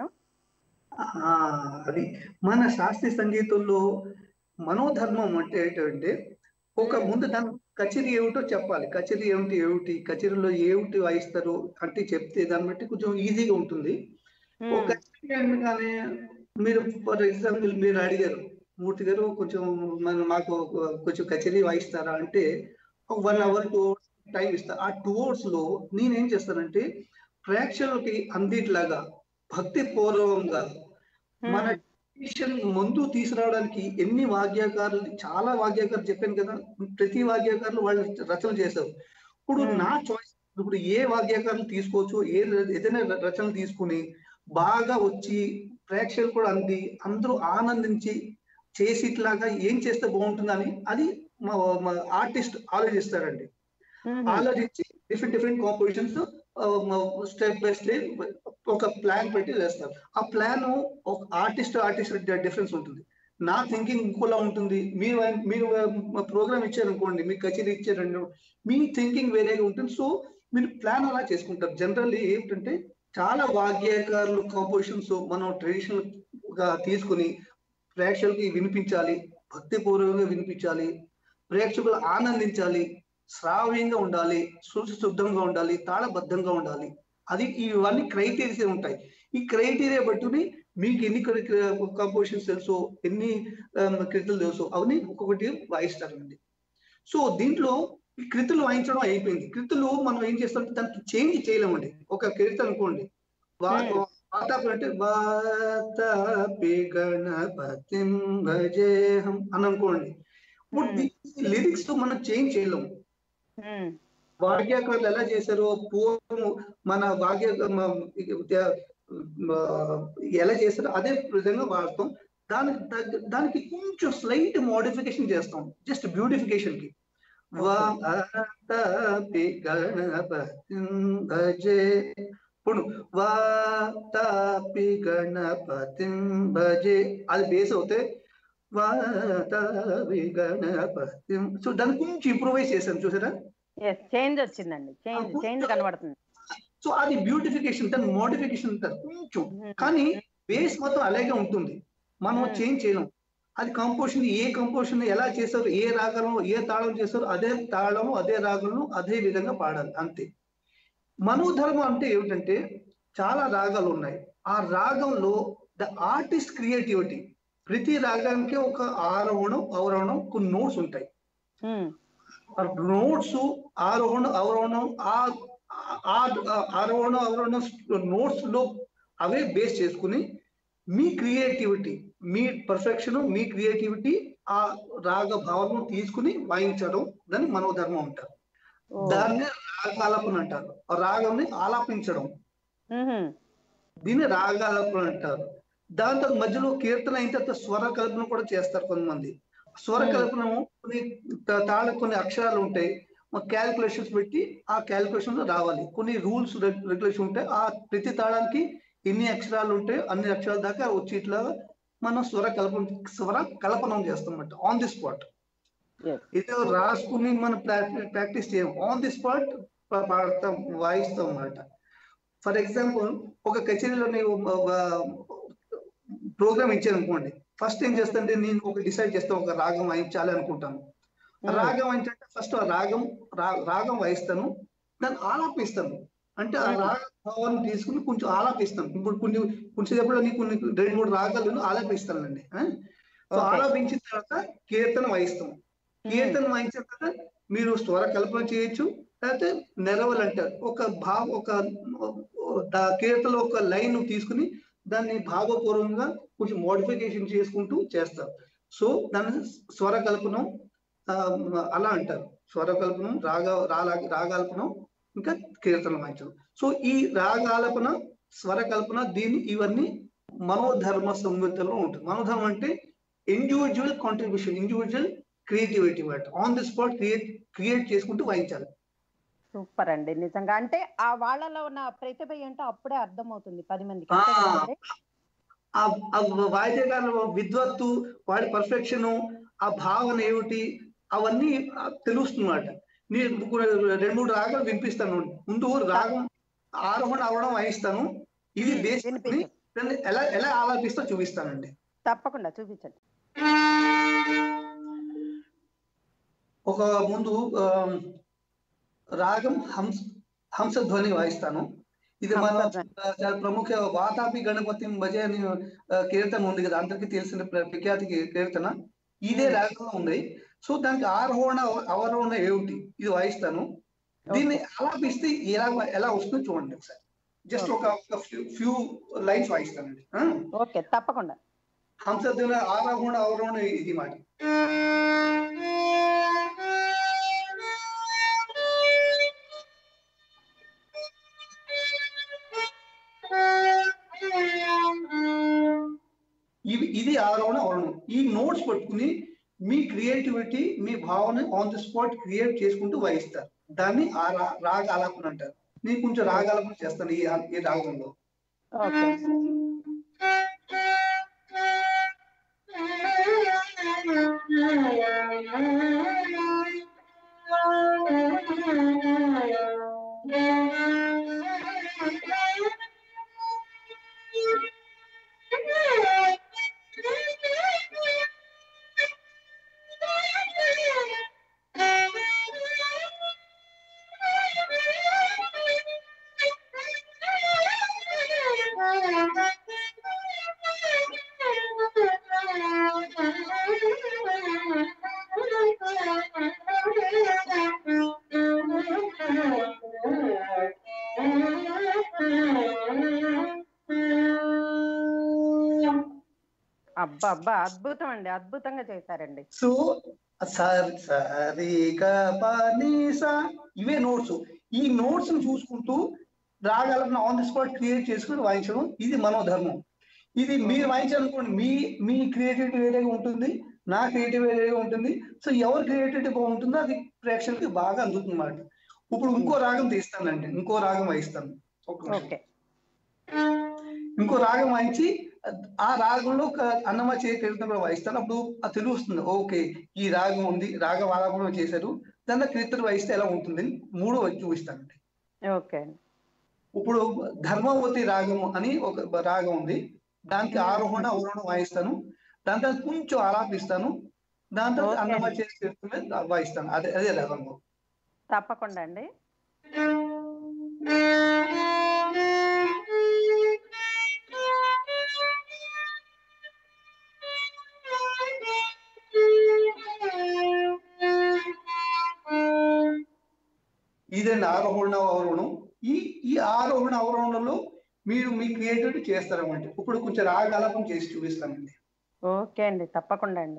ఆ, అది మన శాస్త్రీయ సంగీతంలో మనోధర్మం అంటే ఏంటంటే ఒక ముందు దాని కచేరీ ఏమిటో చెప్పాలి కచేరీ ఏమిటి ఏమిటి కచేరీలో ఏమిటి వాయిస్తారు అంటే చెప్తే దాన్ని బట్టి కొంచెం ఈజీగా ఉంటుంది ఒక ఉమ్, కచేరీ అనగానే మీరు ఫర్ ఎగ్జాంపుల్ మీరు అడిగారు మూర్తి గారు కొంచెం మన మాకు కొంచెం కచేరీ వాయిస్తారా అంటే ఒక one hour two hours time ఇస్తా ఆ టూ అవర్స్ లో నేనేం చేస్తానంటే ప్రేక్షకులకి అందిట్లాగా భక్తి పూర్వకంగా మన ఉమ్, ట్రెడిషన్ ముందు తీసుకురావడానికి ఎన్ని వాద్యకారులు చాలా వాద్యకారులు చెప్పాను కదా ప్రతి వాద్యకారులు వాళ్ళు రచన చేశారు ఇప్పుడు Hmm. నా చాయిస్ ఇప్పుడు ఏ వాద్యకారులు తీసుకోవచ్చు ఏ ఏదైనా రచనలు తీసుకుని బాగా వచ్చి ప్రేక్షకులు కూడా అంది అందరూ ఆనందించి చేసేట్లాగా ఏం చేస్తే బాగుంటుందని అది మా ఆర్టిస్ట్ ఆలోచిస్తారండి ఉమ్, ఆలోచించి different different compositions step by step ఒక ప్లాన్ పెట్టి వేస్తారు ఆ ప్లాన్ ఒక ఆర్టిస్ట్ ఆర్టిస్ట్ డిఫరెన్స్ ఉంటుంది నా థింకింగ్ ఇంకోలా ఉంటుంది మీరు మీరు ప్రోగ్రామ్ ఇచ్చారనుకోండి మీకు కచేరీ ఇచ్చారండి మీ థింకింగ్ వేరేగా ఉంటుంది సో మీరు ప్లాన్ అలా చేసుకుంటారు జనరల్లీ ఏంటంటే చాలా వాద్యకారులు కాంపోజిషన్స్ మనం ట్రెడిషనల్ గా తీసుకుని ప్రేక్షకులకి వినిపించాలి భక్తిపూర్వకంగా వినిపించాలి ప్రేక్షకులు ఆనందించాలి శ్రావ్యంగా ఉండాలి శుద్ధ శుద్ధంగా ఉండాలి తాళబద్ధంగా ఉండాలి అది ఇవన్నీ క్రైటీరియా ఉంటాయి ఈ క్రైటీరియా బట్టి మీకు ఎన్ని కంపోజిషన్స్ తెలుసు ఎన్ని కృతులు తెలుసు అవన్నీ ఒక్కొక్కటి వాయిస్తారండి సో దీంట్లో ఈ కృతులు వాయించడం అయిపోయింది కృతులు మనం ఏం చేస్తాం దానికి చేంజ్ చేయలేమండి ఒక కీర్తన అనుకోండి వా- Hmm. వాతాపి అంటే వాతాపి గణపతిం భజేహం అని అనుకోండి ఇప్పుడు Hmm. లిరిక్స్ మనం చేంజ్ చేయలేము ఉమ్, వాద్యకారులు ఎలా చేశారో పూర్వం మన వాద్య మ- మ- ఎలా చేశారో అదే విధంగా వాడతాం దానికి తగ్గ- దానికి కొంచెం స్లైట్ మోడిఫికేషన్ చేస్తాం జస్ట్ బ్యూటిఫికేషన్ కి వాతాపి గణపతిం భజే ఇప్పుడు వాతాపి గణపతిం భజే అది బేస్ అవుతే వాతాపి గణపతిం సో దాన్ని కొంచెం ఇంప్రూవైజ్ చేశాను చూసారా ఎస్ చేంజ్ వచ్చిందండి చేంజ్ చేంజ్ కనబడుతుంది సో అది బ్యూటిఫికేషన్ దాని మోడిఫికేషన్ అంటారు కొంచెం ఉమ్, కానీ బేస్ మొత్తం అలాగే ఉంటుంది మనం Hmm. చేంజ్ చేయలేం అది కంపోజిషన్ ఏ కంపోజిషన్ ఎలా చేశారు ఏ రాగంలో ఏ తాళం చేశారు అదే తాళము అదే రాగంలో అదే విధంగా పాడాలి అంతే మనోధర్మం అంటే ఏమిటంటే చాలా రాగాలు ఉన్నాయి ఆ రాగంలో ద ఆర్టిస్ట్ క్రియేటివిటీ ప్రతి రాగానికి ఒక ఆరోహణం అవరోహణం కొన్ని నోట్స్ ఉంటాయి ఉమ్, నోట్స్ ఆరోహణ అవరోహణం ఆ ఆ ఆరోహణ అవరోహణ నోట్స్ లో అవే బేస్ చేసుకుని మీ క్రియేటివిటీ మీ పర్ఫెక్షన్ మీ క్రియేటివిటీ ఆ రాగ భావము తీసుకుని వాయించడం దాన్ని మనోధర్మం అంటారు ఓ. దాన్ని రాగాలపన అంటారు ఆ రాగంని ఆలాపించడం మ్హూ. దీన్ని రాగాలపన అంటారు దాంతో మధ్యలో కీర్తన అయిన తర్వాత స్వర కల్పన కూడా చేస్తారు కొంతమంది స్వర Hmm. కల్పన కొన్ని తా- తాళ కొన్ని అక్షరాలు ఉంటాయి క్యాలిక్యులేషన్స్ పెట్టి ఆ క్యాలిక్యులేషన్ రావాలి కొన్ని రూల్స్ రెగ్యులేషన్ ఉంటాయి ఆ ప్రతి తాళానికి ఎన్ని అక్షరాలు ఉంటాయో అన్ని అక్షరాల దాకా వచ్చి ఇట్లా మనం స్వర కల్పన స్వర కల్పనం చేస్తాం ఆన్ ది స్పాట్ Yes. ఏదో రాసుకుని మనం ప్రాక్టీస్ చేయం ఆన్ ది స్పాట్ పాడతాం వాయిస్తాం అన్నమాట ఫర్ ఎగ్జాంపుల్ ఒక కచేరీలో నీవు ప్రోగ్రామ్ ఇచ్చాను అనుకోండి ఫస్ట్ ఏం చేస్తానంటే నేను ఒక డిసైడ్ చేస్తాను ఒక రాగం వాయించాలి అనుకుంటాను ఆ Hmm. రాగం ఏంటంటే ఫస్ట్ ఆ రాగం రా- రాగం వాయిస్తాను దాన్ని ఆలాపిస్తాను అంటే ఆ Hmm. రాగ భావాన్ని తీసుకుని కొంచెం ఆలాపిస్తాను ఇప్పుడు కొన్ని కొంచెంసేపులో నీకు కొన్ని రెండు మూడు రాగాలను ఆలాపిస్తానండి ఆ? So Okay. ఆలాపించిన తర్వాత కీర్తన వాయిస్తాం కీర్తన వాయించిన తర్వాత మీరు స్వర కల్పన చేయొచ్చు లేకపోతే నెరవలు అంటారు ఒక భావ ఒక దా- కీర్తనలో ఒక లైన్ తీసుకుని దాన్ని భావపూర్వకంగా కొంచెం మోడిఫికేషన్ చేసుకుంటూ చేస్తారు సో దాన్ని స్వర కల్పనం ఆ, అలా అంటారు స్వర కల్పనం రాగ రాగా రాగాల్పనం ఇంకా కీర్తన వాయించడం సో ఈ రాగాలపన స్వర కల్పన దీని ఇవన్నీ మనోధర్మ సంహితలో ఉంటుంది మనోధర్మం అంటే ఇండివిజువల్ కాంట్రిబ్యూషన్ ఇండివిజువల్ క్రియేటివిటీ మాట on the spot create create చేసుకుంటూ వాయించాలి సూపర్ అండి నిజంగా అంటే ఆ వాళ్ళలో ఉన్న ప్రతిభ ఏంటో అప్పుడే అర్థమవుతుంది పది మందికి ఆ. అంతే కదండి? ఆ ఆ వాయిద్యకారుల విద్వత్తు వాడి పర్ఫెక్షన్ ఆ భావన ఏమిటి అవన్నీ ఆ తెలుస్తున్నమాట నేను ఇప్పుడు రెండు మూడు రాగాలు వినిపిస్తాను ముందు రాగం ఆరోహణ అవడం వాయిస్తాను ఇది Hmm, బేస్ వినిపించు. దాన్ని ఎలా ఎలా ఆలాపిస్తో చూపిస్తానండి తప్పకుండా చూపించండి ఒక ముందు ఆ, రాగం హంస హంసధ్వని వాయిస్తాను ఇది మన హంసధ్వని. ఆ, చాలా ప్రముఖ వాతాపి గణపతి భజ అని ఆ, కీర్తన ఉంది కదా అందరికీ తెలిసిన ప్ర- ప్రఖ్యాతి కీ- కీర్తన ఇదే రాగంలో ఉంది సో దానికి ఆరోహణ అవరోహణ ఏమిటి ఇది వాయిస్తాను దీన్ని ఆలాపిస్తే ఎలా ఎలా వస్తుందో చూడండి ఒకసారి జస్ట్ ఒక ఫ్యూ లైన్స్ వాయిస్తానండి ఆ? ఓకే తప్పకుండా హంసధ్వని ఆరోహణ అవరోహణ ఇది మాట ఇవి ఇది ఆరోహణ అవరోహణం ఈ నోట్స్ పట్టుకుని మీ క్రియేటివిటీ మీ భావన ఆన్ ది స్పాట్ క్రియేట్ చేసుకుంటూ వాయిస్తారు దాన్ని ఆ రా- రాగ ఆలాపన అంటారు నేను కొంచెం రాగాలపన చేస్తాను ఈ ఆ- ఈ రాగంలో ఓకే అబ్బా అబ్బా అద్భుతం అండి అద్భుతంగా చేశారండి సో సరి సరి గ ప ని సా ఇవే నోట్స్ ఈ నోట్స్ ని చూసుకుంటూ రాగాలను ఆన్ ది స్పాట్ క్రియేట్ చేసుకుని వాయించడం ఇది మనోధర్మం ఇది మీరు వాయించాలనుకోండి మీ మీ క్రియేటివిటీ వేరేగా ఉంటుంది నా క్రియేటివ్ వేరేగా ఉంటుంది సో ఎవరి క్రియేటివిటీ బాగుంటుందో అది ప్రేక్షకులకి బాగా అందుతుంది అన్నమాట ఇప్పుడు ఇంకో రాగం తీస్తానండి ఇంకో రాగం వాయిస్తాను ఒక నిమిషం. ఓకే ఇంకో రాగం వాయించి ఆ రాగంలో ఒక అన్నమ కీర్తన కూడా వాయిస్తాను అప్పుడు అది తెలుస్తుంది ఓకే ఈ రాగం ఉంది రాగం ఆలాపన చేశారు దాంట్లో కీర్తన వాయిస్తే ఎలా ఉంటుంది మూడో వచ్చి చూపిస్తానండి ఓకే అండి ఇప్పుడు ధర్మవతి రాగం అని ఒక రాగం ఉంది దానికి ఆరోహణ అవరోహణ వాయిస్తాను దాంట్లో కొంచెం ఆలాపిస్తాను దాంతో Okay. అన్నమ కీర్తన వాయిస్తాను అదే అదే రాగంలో తప్పకుండా అండి Thank you. ఇదండి ఆరోహణ అవరోహణం ఈ ఈ ఆరోహణ అవరోహణలో మీరు మీ క్రియేటివిటీ చేస్తారన్నమాట ఇప్పుడు కొంచెం రాగాలపం చేసి చూపిస్తానండి ఓకే అండి తప్పకుండా అండి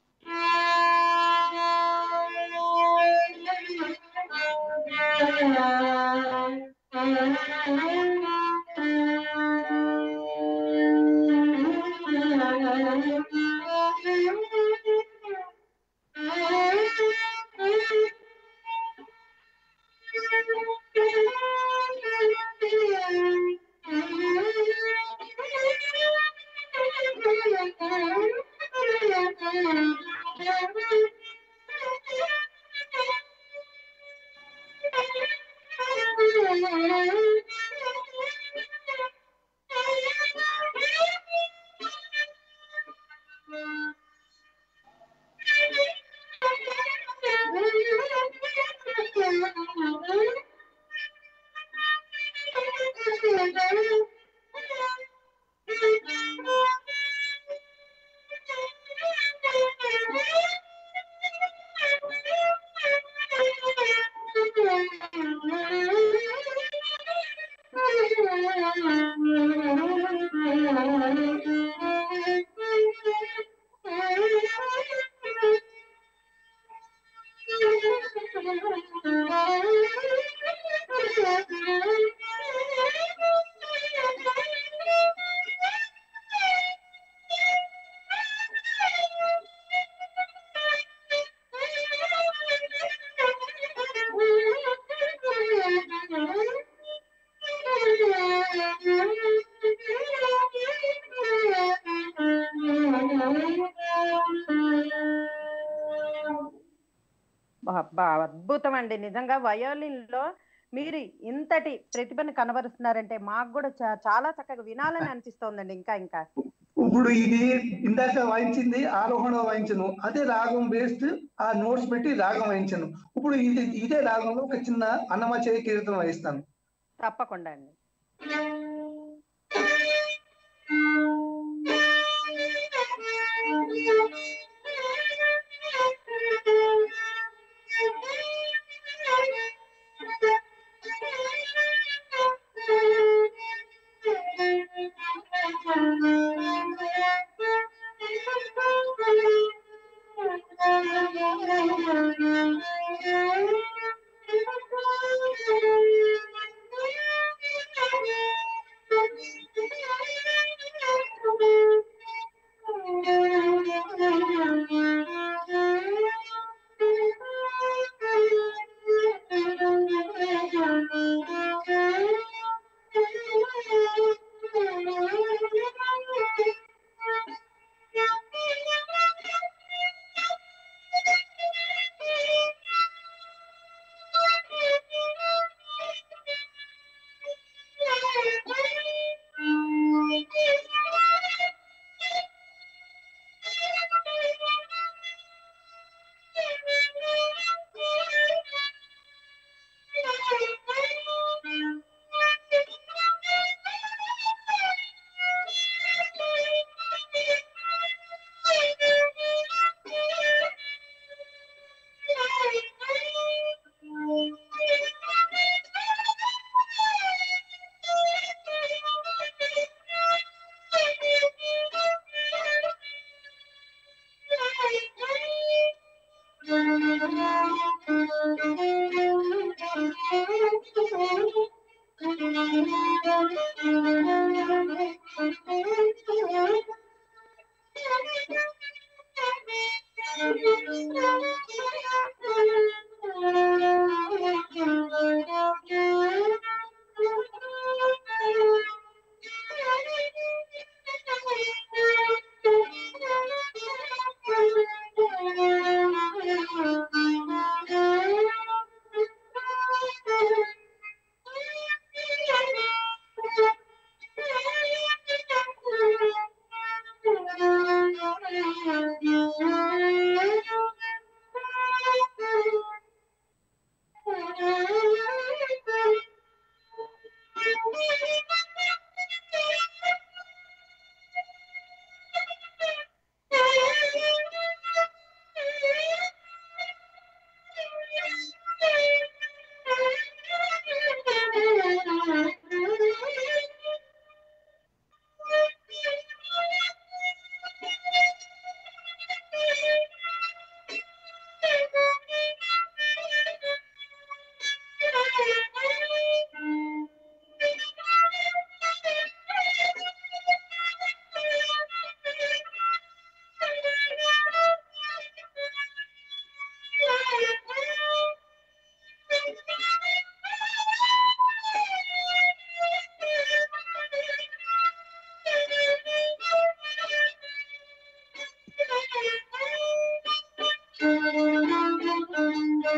అబ్బా అద్భుతం అండి నిజంగా వయోలిన్ లో మీరు ఇంతటి ప్రతిభను కనబరుస్తున్నారంటే మాకు కూడా చా- చాలా చక్కగా వినాలని అనిపిస్తోందండి ఇంకా ఇంకా ఇప్పుడు ఇది ఇందాక వాయించింది ఆరోహణ వాయించను అదే రాగం వేస్ట్ ఆ నోట్స్ పెట్టి రాగం వాయించను ఇప్పుడు ఇది ఇదే రాగంలో ఒక చిన్న అన్నమచయ కీర్తన వాయిస్తాను తప్పకుండా అండి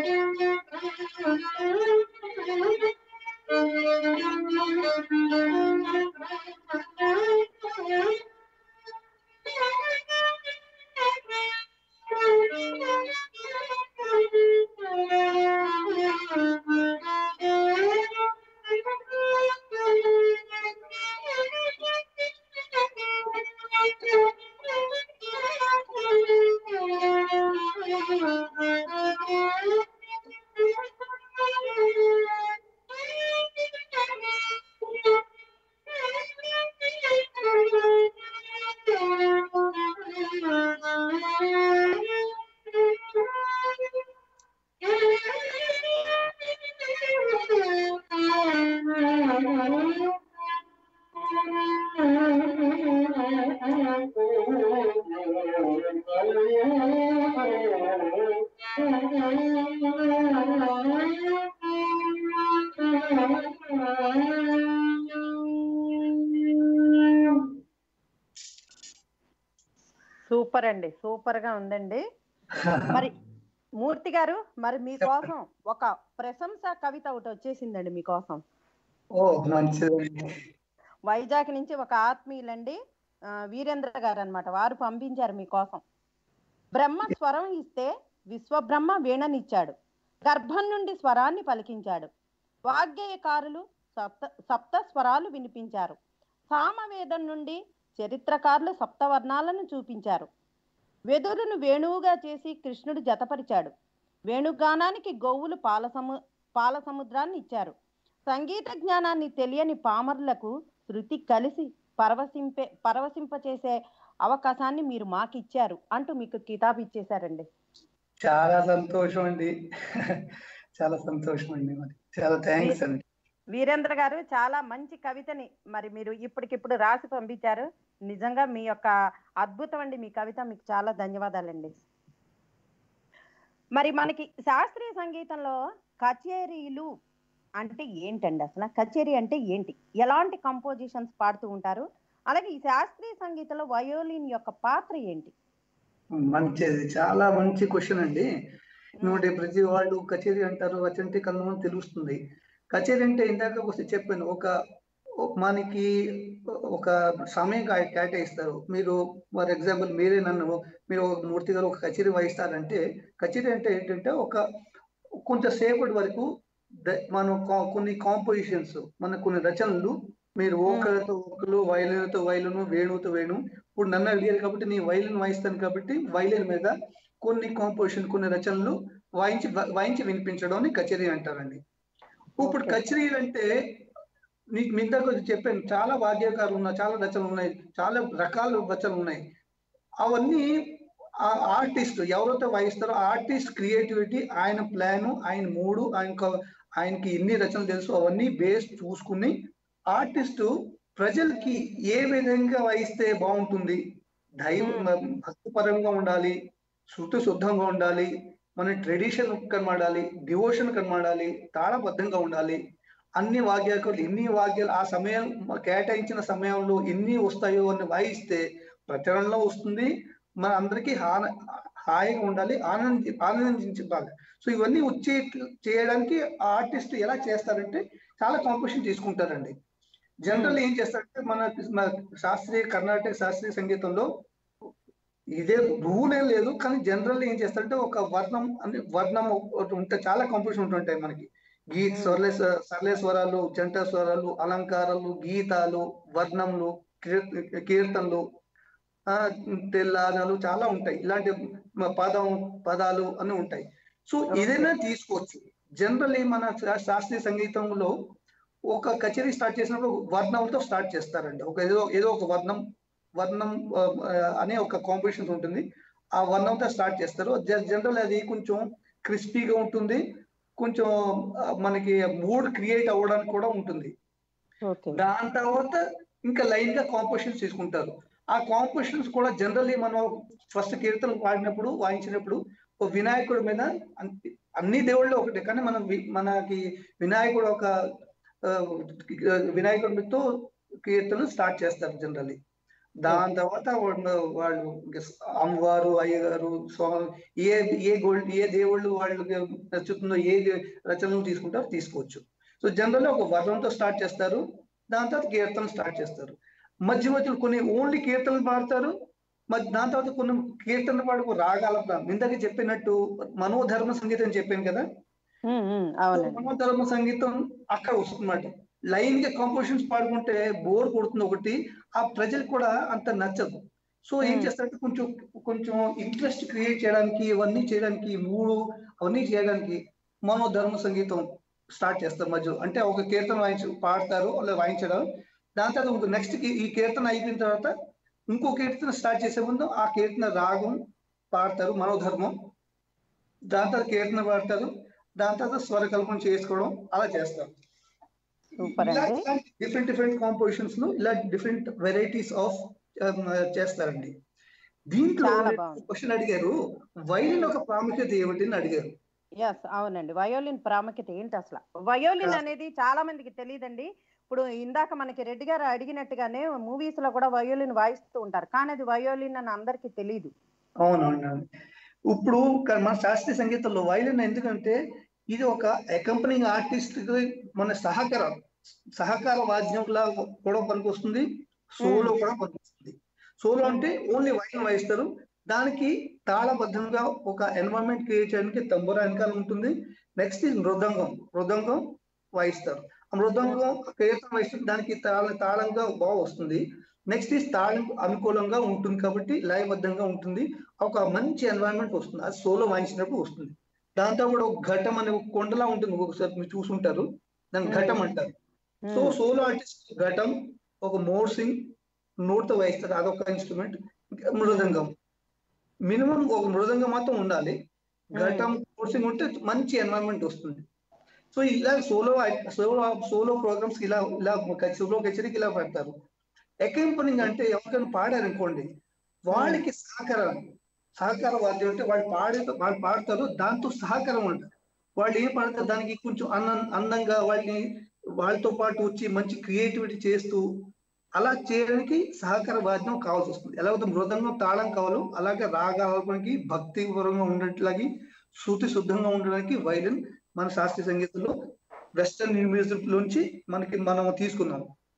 సూపర్ అండి సూపర్ గా ఉందండి మరి మూర్తి గారు మరి మీకోసం ఒక ప్రశంస కవిత ఒకటి వచ్చేసిందండి మీకోసం ఓ మంచిదండి వైజాగ్ నుంచి ఒక ఆత్మీయులండి ఆ, వీరేంద్ర గారు అన్నమాట వారు పంపించారు మీకోసం బ్రహ్మ స్వరం ఇస్తే విశ్వబ్రహ్మ వీణనిచ్చాడు గర్భం నుండి స్వరాన్ని పలికించాడు వాగ్గేయకారులు సప్త సప్త స్వరాలు వినిపించారు సామవేదం నుండి చరిత్రకారులు సప్తవర్ణాలను చూపించారు వెదురును వేణువుగా చేసి కృష్ణుడు జతపరిచాడు వేణుగానానికి గోవులు పాల సము పాల సముద్రాన్ని ఇచ్చారు సంగీత జ్ఞానాన్ని తెలియని పామరులకు శృతి కలిసి పరవశింపే పరవశింపచేసే అవకాశాన్ని మీరు మాకు ఇచ్చారు అంటూ మీకు కితాబ్ ఇచ్చేశారండి చాలా సంతోషం అండి చాలా సంతోషం అండి మరి చాలా థ్యాంక్స్ అండి వీరేంద్ర గారు చాలా మంచి కవితని మరి మీరు ఇప్పటికిప్పుడు రాసి పంపించారు నిజంగా మీ యొక్క అద్భుతం అండి మీ కవిత మీకు చాలా ధన్యవాదాలండి మరి మనకి శాస్త్రీయ సంగీతంలో కచేరీలు అంటే ఏంటండి అసలు కచేరీ అంటే ఏంటి ఎలాంటి కంపోజిషన్స్ పాడుతూ ఉంటారు అలాగే ఈ శాస్త్రీయ సంగీతంలో వయోలిన్ యొక్క పాత్ర ఏంటి మంచిది చాలా మంచి క్వశ్చన్ అండి ఎందుకంటే ప్రతి వాళ్ళు కచేరీ అంటారు అచంటే కొంతమంది తెలుస్తుంది కచేరీ అంటే ఇందాక ఒకసారి చెప్పాను ఒక మనకి ఒక సమయం కా- కేటాయిస్తారు మీరు ఫర్ ఎగ్జాంపుల్ మీరే నన్ను మీరు ఒక మూర్తి గారు ఒక కచేరీ వహిస్తారంటే కచేరీ అంటే ఏంటంటే ఒక కొంతసేపటి వరకు ద- మనం కా- కొన్ని కాంపోజిషన్స్ మన కొన్ని రచనలు మీరు ఓకలతో ఓకలు వైలిన్తో వైలును వేణువుతో వేణు ఇప్పుడు నన్ను అడిగారు కాబట్టి నేను వైలిన్ వాయిస్తాను కాబట్టి వైలిన్ మీద కొన్ని కాంపోజిషన్ కొన్ని రచనలు వాయించి వాయించి వినిపించడం అని కచేరీ అంటారండి ఇప్పుడు Okay. కచేరీలు అంటే నీకు మీ ఇందాక చెప్పాను చాలా వాద్యకారులు ఉన్నాయి చాలా రచనలు ఉన్నాయి చాలా రకాల రచనలు ఉన్నాయి అవన్నీ ఆ ఆర్టిస్ట్ ఎవరైతే వాయిస్తారో ఆర్టిస్ట్ క్రియేటివిటీ ఆయన ప్లాన్ ఆయన మూడు ఆయన ఆయనకి ఎన్ని రచనలు తెలుసు అవన్నీ బేస్ చూసుకుని ఆర్టిస్ట్ ప్రజలకి ఏ విధంగా వాయిస్తే బాగుంటుంది దైవ భక్తిపరంగా ఉండాలి శృతి శుద్ధంగా ఉండాలి మన ట్రెడిషన్ కనబడాలి డివోషన్ కనబడాలి తాళబద్ధంగా ఉండాలి అన్ని వాద్యాలు ఎన్ని వాద్యాలు ఆ సమయం కేటాయించిన సమయంలో ఎన్ని వస్తాయో అని వాయిస్తే ప్రచారంలో వస్తుంది మన అందరికీ హాన హాయిగా ఉండాలి ఆనంది ఆనందించాలి సో ఇవన్నీ వచ్చే చేయడానికి ఆర్టిస్ట్ ఎలా చేస్తారంటే చాలా కాంపిటీషన్ తీసుకుంటారండి జనరల్ ఏం చేస్తారంటే మన మన శాస్త్రీయ కర్ణాటక శాస్త్రీయ సంగీతంలో ఇదే రూల్ ఏం లేదు కానీ జనరల్ ఏం చేస్తారంటే ఒక వర్ణం అంటే వర్ణం ఒకటి ఉంటే చాలా కాంపిటీషన్ ఉంటుంటాయి మనకి గీ స్వర్లే సరళే స్వరాలు జంట స్వరాలు అలంకారాలు గీతాలు వర్ణములు కీర్త- కీర్తనలు ఆ తెల్లానాలు చాలా ఉంటాయి ఇలాంటి మ- పదం పదాలు అన్ని ఉంటాయి సో ఏదైనా తీసుకోవచ్చు జనరల్లీ మన శా- శాస్త్రీయ సంగీతంలో ఒక కచేరీ స్టార్ట్ చేసినప్పుడు వర్ణంతో స్టార్ట్ చేస్తారండి ఒక ఏదో ఏదో ఒక వర్ణం వర్ణం ఆ, అనే ఒక కాంపిటీషన్ ఉంటుంది ఆ వర్ణంతో స్టార్ట్ చేస్తారు జనరల్ అది కొంచెం క్రిస్పీగా ఉంటుంది కొంచెం ఆ, మనకి మూడ్ క్రియేట్ అవ్వడానికి కూడా ఉంటుంది ఓకే దాని తర్వాత ఇంకా లైన్ గా కాంపోజిషన్స్ తీసుకుంటారు ఆ కాంపోజిషన్స్ కూడా జనరల్లీ మనం ఫస్ట్ కీర్తనలు పాడినప్పుడు వాయించినప్పుడు ఒక వినాయకుడి మీద అన్- అన్ని దేవుళ్ళు ఒకటే కానీ మనం వి- మనకి వినాయకుడు ఒక ఆ, వినాయకుడితో కీర్తనలు స్టార్ట్ చేస్తారు జనరల్లీ దాని తర్వాత వాళ్ళు వాళ్ళు ఇంక అమ్మవారు అయ్యగారు స్వామి ఏ ఏ గోల్డ్ ఏ దేవుళ్ళు వాళ్ళకి నచ్చుతుందో ఏ రచనలు తీసుకుంటారో తీసుకోవచ్చు సో జనరల్ ఒక వర్ణంతో స్టార్ట్ చేస్తారు దాని తర్వాత కీర్తన స్టార్ట్ చేస్తారు మధ్య మధ్యలో కొన్ని ఓన్లీ కీర్తనలు పాడతారు మరి దాని తర్వాత కొన్ని కీర్తన పాడుకు రాగాల ప్రాంతం ఇందాక చెప్పినట్టు మనోధర్మ సంగీతం చెప్పాను కదా ఉమ్, ఉమ్, అవునండి మనోధర్మ సంగీతం అక్కడ వస్తుందన్నమాట లైన్ గా కాంపోజిషన్స్ పాడుకుంటే బోర్ కొడుతుంది ఒకటి ఆ ప్రజలకు కూడా అంత నచ్చదు సో ఏం Hmm. చేస్తారంటే కొంచెం కొంచెం ఇంట్రెస్ట్ క్రియేట్ చేయడానికి ఇవన్నీ చేయడానికి ఈ మూడు అవన్నీ చేయడానికి మనోధర్మ సంగీతం స్టార్ట్ చేస్తారు మధ్యలో అంటే ఒక కీర్తన వాయించ పాడతారు అలా వాయించడం దాని తర్వాత నెక్స్ట్ ఈ కీర్తన అయిపోయిన తర్వాత ఇంకో కీర్తన స్టార్ట్ చేసే ముందు ఆ కీర్తన రాగం పాడతారు మనోధర్మం దాని తర్వాత కీర్తన పాడతారు దాని తర్వాత స్వరకల్పన చేసుకోవడం అలా చేస్తారు సూపర్ అండి డిఫరెంట్ డిఫరెంట్ కాంపోజిషన్స్ లో ఇలా డిఫరెంట్ వెరైటీస్ ఆఫ్ చేస్తారండి దీంట్లో చాలా బాగుంది. క్వశ్చన్ అడిగారు వైలిన్ ఒక ప్రాముఖ్యత ఏమిటి అని అడిగారు ఎస్ అవునండి వయోలిన్ ప్రాముఖ్యత ఏంటి అసలు వయోలిన్ ఆ. అనేది చాలా మందికి తెలియదండి ఇప్పుడు ఇందాక మనకి రెడ్డి గారు అడిగినట్టుగానే మూవీస్ లో కూడా వయోలిన్ వాయిస్తూ ఉంటారు కానీ అది వయోలిన్ అని అందరికీ తెలియదు అవునవును ఇప్పుడు క- మన శాస్త్రీయ సంగీతంలో వైలిన్ ఎందుకంటే ఇది ఒక అకంపెనింగ్ ఆర్టిస్ట్ మన సహకారం సహకార వాద్యంలా కూడా పనికొస్తుంది సోలో కూడా పనికొస్తుంది సోలో అంటే ఓన్లీ వైలిన్ వాయిస్తారు దానికి తాళబద్ధంగా ఒక ఎన్వైరన్మెంట్ క్రియేట్ చేయడానికి తంబుర వెనకాల ఉంటుంది నెక్స్ట్ మృదంగం మృదంగం వాయిస్తారు ఆ మృదంగం కీర్తన వాయిస్తుంది దానికి తాళ తాళంగా బాగా వస్తుంది నెక్స్ట్ ఈ తాళం అనుకూలంగా ఉంటుంది కాబట్టి లయబద్ధంగా ఉంటుంది ఒక మంచి ఎన్వైరన్మెంట్ వస్తుంది అది సోలో వాయించినప్పుడు వస్తుంది దాంతో కూడా ఒక ఘటం అనే ఒక కొండలా ఉంటుంది ఒకసారి మీరు చూసుంటారు దాన్ని ఘటం అంటారు సో సోలో ఆర్టిస్ట్ ఘటం ఒక మోర్సింగ్ నోట్ తో వాయిస్తారు అదొక ఇన్స్ట్రుమెంట్ మృదంగం మినిమం ఒక మృదంగం మాత్రం ఉండాలి ఘటం మోర్సింగ్ ఉంటే మంచి ఎన్వైరన్మెంట్ వస్తుంది సో ఇలా సోలో సోలో సోలో ప్రోగ్రామ్స్ ఇలా ఇలా సోలో కచేరీకి ఇలా పెడతారు అకంపెనింగ్ అంటే ఎవరికైనా పాడారు అనుకోండి వాళ్ళకి సహకారం సహకార వాద్యం అంటే వాళ్ళు పాడే వాళ్ళు పాడతారు దాంతో సహకారం ఉంటుంది వాళ్ళు ఏం పాడతారు దానికి కొంచెం అన్న అందంగా వాళ్ళని వాళ్ళతో పాటు వచ్చి మంచి క్రియేటివిటీ చేస్తూ అలా చేయడానికి సహకార వాద్యం కావాల్సి వస్తుంది ఎలాగైతే మృదంగం తాళం కావాలో అలాగే రాగాలకి భక్తిపరంగా ఉండేట్లాగి శృతి శుద్ధంగా ఉండడానికి వైలిన్ మన శాస్త్రీయ సంగీతంలో వెస్టర్న్ మ్యూజిక్ లోంచి మనకి మనం తీసుకున్నాం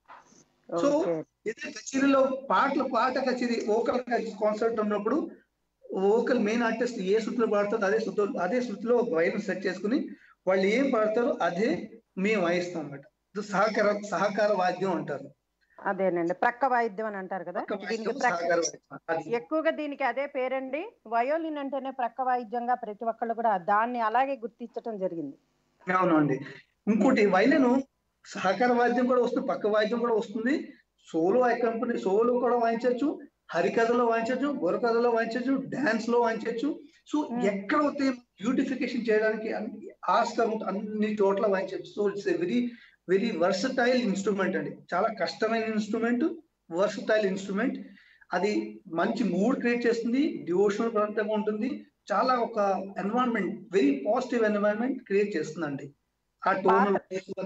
సో ఓకే ఇదే కచేరీలో పాటలు పాట కచేరీ ఓకల్ కాన్సర్ట్ ఉన్నప్పుడు ఓకల్ మెయిన్ ఆర్టిస్ట్ ఏ శృతిలో పాడతారో అదే శృతిలో అదే శృతిలో వైలిన్ సెట్ చేసుకుని వాళ్ళు ఏం పాడతారో అదే మేము వాయిస్తాం అన్నమాట ఇది సహకార సహకార వాద్యం అంటారు అదేనండి ప్రక్క వాయిద్యం అని అంటారు కదా పక్క దీనికి వాయిద్యం ప్రక్క సహకార వాద్యం. అది ఎక్కువగా దీనికి అదే పేరండి వయోలిన్ అంటేనే ప్రక్క వాయిద్యంగా ప్రతి ఒక్కళ్ళు కూడా దాన్ని అలాగే గుర్తించడం జరిగింది అవునండి ఇంకోటి వైలిన్ సహకార వాద్యం కూడా వస్తుంది పక్క వాద్యం కూడా వస్తుంది సోలో కంపెనీ సోలో కూడా వాయించవచ్చు హరికథలో వాయించవచ్చు బుర్రకథలో వాయించవచ్చు డాన్స్ లో వాయించవచ్చు సో Hmm. ఎక్కడ అయితే బ్యూటిఫికేషన్ చేయడానికి అన్ని- ఆస్కారం ఉంటుంది, అన్ని చోట్ల వాయించవచ్చు so it's very very versatile instrument అండి చాలా కష్టమైన ఇన్స్ట్రుమెంట్ వర్సటైల్ ఇన్స్ట్రుమెంట్ అది మంచి మూడ్ క్రియేట్ చేస్తుంది డివోషనల్ ప్రాంతంగా ఉంటుంది చాలా ఒక environment very positive environment create చేస్తుందండి ఆ టోన్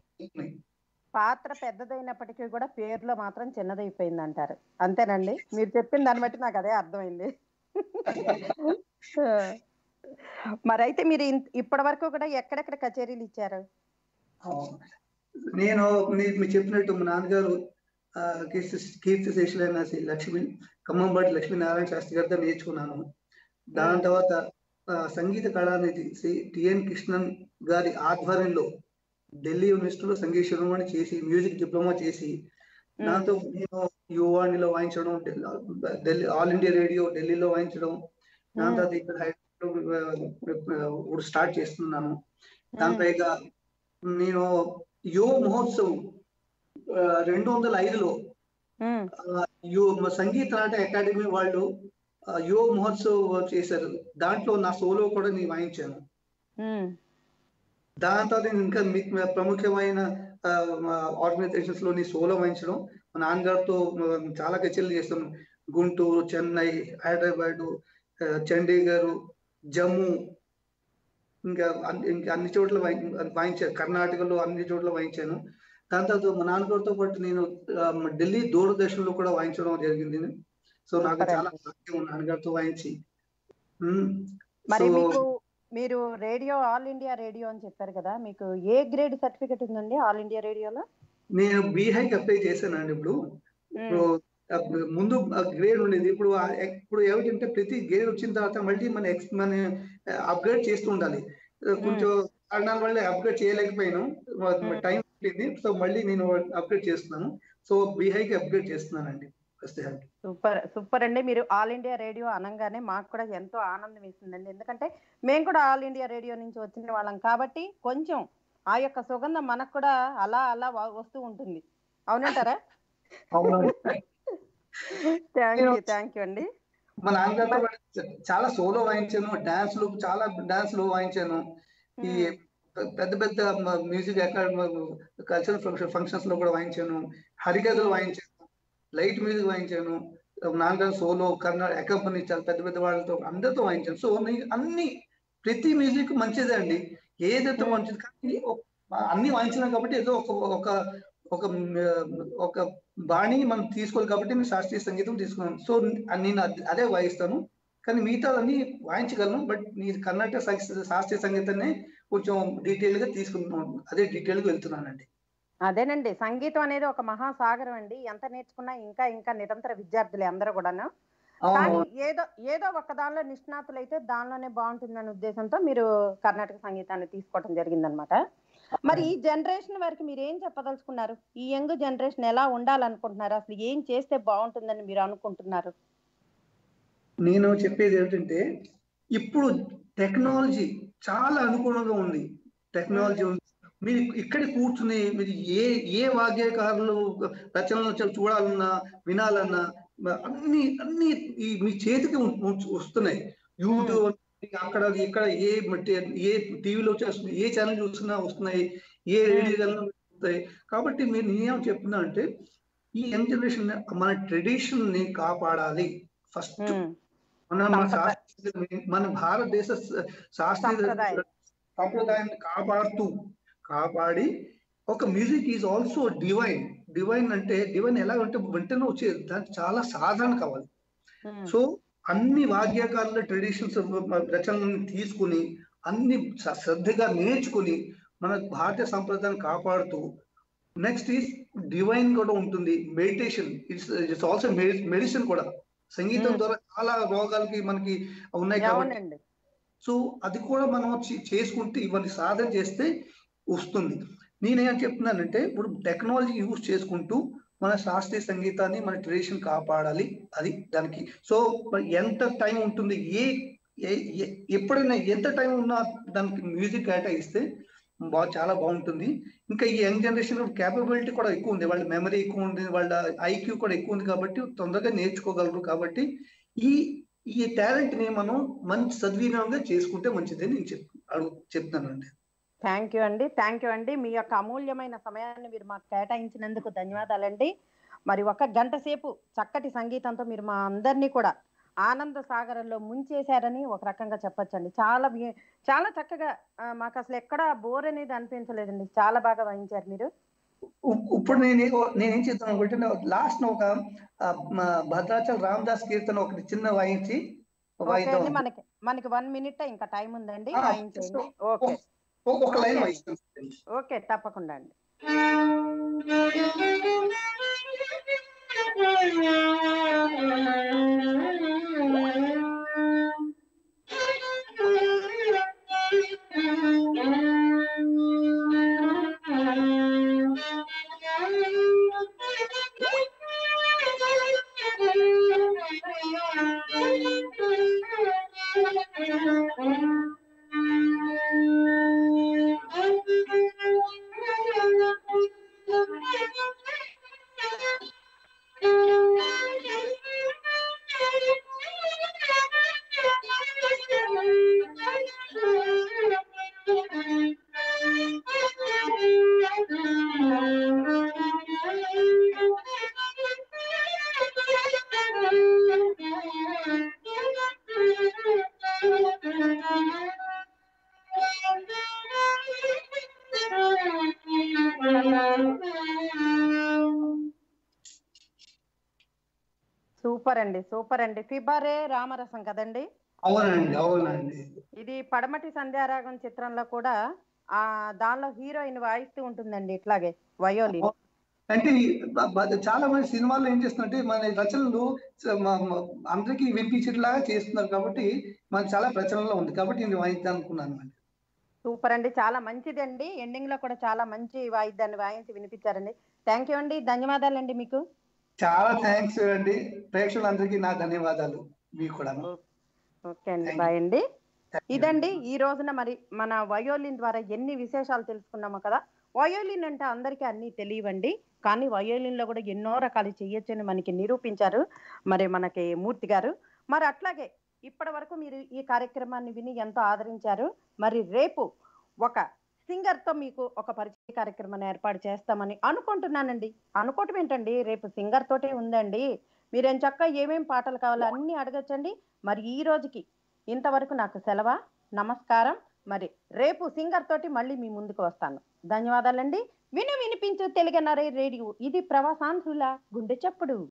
పాత్ర పెద్దదైనప్పటికీ కూడా పేరులో మాత్రం చిన్నదైపోయింది అంటారు అంతేనండి మీరు చెప్పిన దాన్ని బట్టి నాకు అదే అర్థమైంది మరైతే మీరు ఇన్- ఇప్పటి వరకు కూడా ఎక్కడెక్కడ కచేరీలు ఇచ్చారు నేను మీ- మీరు చెప్పినట్టు మా నాన్నగారు ఆ, కీర్తి కీర్తి శేషులైన శ్రీ లక్ష్మి ఖమ్మంబాటి లక్ష్మీనారాయణ శాస్త్రి గారితో నేర్చుకున్నాను దాని తర్వాత ఆ, సంగీత కళానిధి శ్రీ టిఎన్ కృష్ణన్ గారి ఆధ్వర్యంలో ఢిల్లీ యూనివర్సిటీలో సంగీత శిరోమణి చేసి మ్యూజిక్ డిప్లొమా చేసి దాంతో నేను యువాణిలో వాయించడం Delhi- Delhi all India radio ఢిల్లీలో వాయించడం దాని తర్వాత ఇక్కడ హైదరాబాద్ స్టార్ట్ చేస్తున్నాను దాని పైగా నేను యువ మహోత్సవ్ ఆ, రెండు వందల ఐదులో ఉమ్, ఆ, యు- మా సంగీత నాటక అకాడమీ వాళ్ళు ఆ, యువ మహోత్సవ్ చేశారు దాంట్లో నా సోలో కూడా నేను వాయించాను ఉమ్, దాని తర్వాత నేను ఇంకా మీకు ప్రముఖమైన ఆర్గనైజేషన్స్ లో నీ సోలో వాయించడం మా నాన్నగారితో ఆ, చాలా కచేరీలు చేస్తాను గుంటూరు చెన్నై హైదరాబాద్ చండీగఢ్ జమ్మూ ఇంకా అన్ని- ఇంకా అన్ని చోట్ల వాయి- వాయించాను కర్ణాటకలో అన్ని చోట్ల వాయించాను దాని తర్వాత మా నాన్నగారితో పాటు నేను ఆ, ఢిల్లీ దూరదర్శన్లో కూడా వాయించడం జరిగింది సో నాకు Super చాలా భాగ్యం నాన్నగారితో వాయించి ఉమ్, మరి సో మీకు మీరు రేడియో ఆల్ ఇండియా రేడియో అని చెప్పారు కదా మీకు ఏ గ్రేడ్ సర్టిఫికెట్ ఉందండి ఆల్ ఇండియా రేడియోలో నేను బీహైక్ అప్లై చేశానండి ఇప్పుడు ఇప్పుడు ఆ, ముందు గ్రేడ్ ఉండేది ఇప్పుడు ఆ- ఇప్పుడు ఏమిటంటే ప్రతి గ్రేడ్ వచ్చిన తర్వాత మళ్ళీ మన ఎక్స్ మన అప్గ్రేడ్ చేస్తూ ఉండాలి కొంచెం కారణాల వల్ల అప్గ్రేడ్ చేయలేకపోయాను టైం పట్టింది సో మళ్ళీ నేను అప్గ్రేడ్ చేస్తున్నాను సో బీహైకి అప్గ్రేడ్ చేస్తున్నానండి ప్రస్తుతానికి సూపర్ సూపర్ అండి మీరు ఆల్ ఇండియా రేడియో అనగానే మాకు కూడా ఎంతో ఆనందం వేసిందండి ఎందుకంటే మేము కూడా ఆల్ ఇండియా రేడియో నుంచి వచ్చిన వాళ్ళం కాబట్టి కొంచెం ఆ యొక్క సుగంధం మనకు కూడా అలా అలా వ- వస్తూ ఉంటుంది అవునంటారా థ్యాంక్ యూ థ్యాంక్ యూ అండి మా నాన్నగారితో పాటు చాలా సోలో వాయించాను డాన్స్లు చాలా డాన్స్లు వాయించాను ఈ పెద్ద పెద్ద music academy cultural function functions లో కూడా వాయించాను హరికథలు వాయించాను లైట్ మ్యూజిక్ వాయించాను నాన్నగారు సోలో కర్ణాటక అకంపెనీ చాలా పెద్ద పెద్ద వాళ్ళతో అందరితో వాయించాను సో నేను అన్ని ప్రతి మ్యూజిక్ మంచిదే అండి ఏదైతే Hmm. మంచిది కానీ ఒక- అన్ని వాయించినాం కాబట్టి ఏదో ఒక ఒక ఒక ఒక బాణి మనం తీసుకోవాలి కాబట్టి నేను శాస్త్రీయ సంగీతం తీసుకున్నాను సో నేను అద్- అదే వాయిస్తాను కానీ మిగతాదన్నీ వాయించగలను బట్ నీ కర్ణాటక సంగీ- శాస్త్రీయ సంగీతాన్ని కొంచెం డీటెయిల్ గా తీసుకుంటున్నాను అదే డీటెయిల్ గా వెళ్తున్నానండి అదేనండి సంగీతం అనేది ఒక మహాసాగరం అండి ఎంత నేర్చుకున్నా ఇంకా ఇంకా నిరంతర విద్యార్థులే అందరూ కూడాను కానీ అవును ఏదో ఏదో ఒక దానిలో నిష్ణాతులైతే దానిలోనే బాగుంటుందనే ఉద్దేశంతో మీరు కర్ణాటక సంగీతాన్ని తీసుకోవడం జరిగిందనమాట మరి ఈ జనరేషన్ వరకు మీరు ఏం చెప్పదలుచుకున్నారు ఈ యంగ్ జనరేషన్ ఎలా ఉండాలనుకుంటున్నారు అసలు ఏం చేస్తే బాగుంటుందని మీరు అనుకుంటున్నారు నేను చెప్పేది ఏమిటంటే ఇప్పుడు టెక్నాలజీ చాలా అనుకూలంగా ఉంది టెక్నాలజీ ఉంది మీరు ఇక్కడ కూర్చుని మీరు ఏ ఏ వాద్యకారులు రచనలు చూ- చూడాలన్నా వినాలన్నా మ- అన్ని అన్ని ఈ మీ చేతికి ఉం- ఉం- వస్తున్నాయి యూట్యూబ్ అక్కడ ఇక్కడ ఏ మట్టి- ఏ టీవీలో చేస్తుంది ఏ ఛానల్ చూస్తున్నా వస్తున్నాయి ఏ రేడియో వస్తాయి కాబట్టి మీరు నేనేం చెప్తున్నా అంటే ఈ యంగ్ జనరేషన్ మన ట్రెడిషన్ ని కాపాడాలి ఫస్ట్ ఉమ్, మన మన సంప్రదాయ- శాస్త్రీయ మన భారతదేశ స- శాస్త్రీయ సంప్రదాయం. సంప్రదాయాన్ని కాపాడుతూ కాపాడి ఒక music is also divine divine అంటే డివైన్ ఎలా అంటే వెంటనే వచ్చేది దానికి చాలా సాధన కావాలి ఉమ్, సో అన్ని వాద్యకారుల ట్రెడిషన్స్ రచనలను తీసుకుని అన్ని స- శ్రద్ధగా నేర్చుకుని మన భారతీయ సంప్రదాయాన్ని కాపాడుతూ నెక్స్ట్ ఈజ్ డివైన్ కూడా ఉంటుంది meditation it's it's also medicine కూడా సంగీతం Hmm. ద్వారా చాలా రోగాలకి మనకి ఉన్నాయి కాబట్టి అవునండి సో అది కూడా మనం చే- చేసుకుంటే ఇవన్నీ సాధన చేస్తే వస్తుంది నేనేం చెప్తున్నానంటే ఇప్పుడు టెక్నాలజీ యూజ్ చేసుకుంటూ మన శాస్త్రీయ సంగీతాన్ని మన ట్రెడిషన్ కాపాడాలి అది దానికి సో మరి ఎంత టైం ఉంటుంది ఏ ఏ- ఏ- ఎప్పుడైనా ఎంత టైం ఉన్నా దానికి మ్యూజిక్ కేటాయిస్తే బా చాలా బాగుంటుంది ఇంకా ఈ యంగ్ జనరేషన్ క్యాపబిలిటీ కూడా ఎక్కువ ఉంది వాళ్ళ మెమరీ ఎక్కువ ఉంది వాళ్ళ ఐక్యూ కూడా ఎక్కువ ఉంది కాబట్టి తొందరగా నేర్చుకోగలరు కాబట్టి ఈ ఈ టాలెంట్ ని మనం మంచి సద్వినియోగంగా చేసుకుంటే మంచిదని నేను చెప్ అడుగు చెప్తానండి థ్యాంక్ యూ అండి థ్యాంక్ యూ అండి మీ యొక్క అమూల్యమైన సమయాన్ని మీరు మాకు కేటాయించినందుకు ధన్యవాదాలండి మరి ఒక గంట సేపు చక్కటి సంగీతంతో మీరు మా అందరినీ కూడా ఆనంద సాగరంలో ముంచేశారని ఒక రకంగా చెప్పొచ్చండి చాలా మీ- చాలా చక్కగా ఆ, మాకు అసలు ఎక్కడ బోర్ అనేది అనిపించలేదండి చాలా బాగా వాయించారు మీరు ఉ- ఇప్పుడు నేను ఏ- నేనేం చేద్దాం అనుకుంటే లాస్ట్ ఒక ఆ, మా భద్రాచల రామదాస్ కీర్తన ఒకటి చిన్న వాయించి ఓకే వాయిద్దాం అండి మనకి మనకి వన్ మినిట్ ఇంకా టైం ఉందండి ఆ, వాయించేయండి ఓకే ఒక- ఒక లైన్ ఓకే. వాయిస్తాను ఓకే తప్పకుండా అండి Thank you. సూపర్ అండి సూపర్ అండి ఫిబారే రామరసం కదండి అవునండి అవునండి ఇది పడమటి సంధ్యారాగం చిత్రంలో కూడా ఆ దానిలో హీరోయిన్ వాయిస్తూ ఉంటుందండి ఇట్లాగే వయోలిన్ అంటే ఈ బ- బ- చాలా మంది సినిమాల్లో ఏం చేస్తున్నారంటే మన రచనలు స- మ- మ- అందరికీ వినిపించేట్లాగా చేస్తున్నారు కాబట్టి మనకు చాలా ప్రచలనలో ఉంది కాబట్టి నేను వాయిద్దాం అనుకున్నాను అండి సూపర్ అండి చాలా మంచిది అండి ఎండింగ్ లో కూడా చాలా మంచి వాయిద్యాన్ని వాయించి వినిపించారండి థ్యాంక్ యూ అండి ధన్యవాదాలండి మీకు చాలా థ్యాంక్స్ అండి ప్రేక్షకులందరికీ నా ధన్యవాదాలు మీకు కూడా ఓకే అండి Thank you. బాయ్ అండి ఇదండి ఈ రోజున మరి మన వయోలిన్ ద్వారా ఎన్ని విశేషాలు తెలుసుకున్నామో కదా వయోలిన్ అంటే అందరికీ అన్ని తెలియవండి కానీ వయోలిన్ లో కూడా ఎన్నో రకాలు చేయొచ్చని మనకి నిరూపించారు మరి మనకి మూర్తి గారు మరి అట్లాగే ఇప్పటి వరకు మీరు ఈ కార్యక్రమాన్ని విని ఎంతో ఆదరించారు మరి రేపు ఒక సింగర్ తో మీకు ఒక పరిచయ కార్యక్రమాన్ని ఏర్పాటు చేస్తామని అనుకుంటున్నానండి అనుకోవటం ఏంటండి రేపు సింగర్ తోటే ఉందండి మీరేం చక్క ఏమేం పాటలు కావాలో అన్ని అడగచ్చండి మరి ఈ రోజుకి ఇంతవరకు నాకు సెలవా నమస్కారం మరి రేపు సింగర్ తోటి మళ్ళీ మీ ముందుకు వస్తాను ధన్యవాదాలండి విను వినిపించు తెలుగనరే రేడియో ఇది ప్రవాసాంధ్రుల గుండె చప్పుడు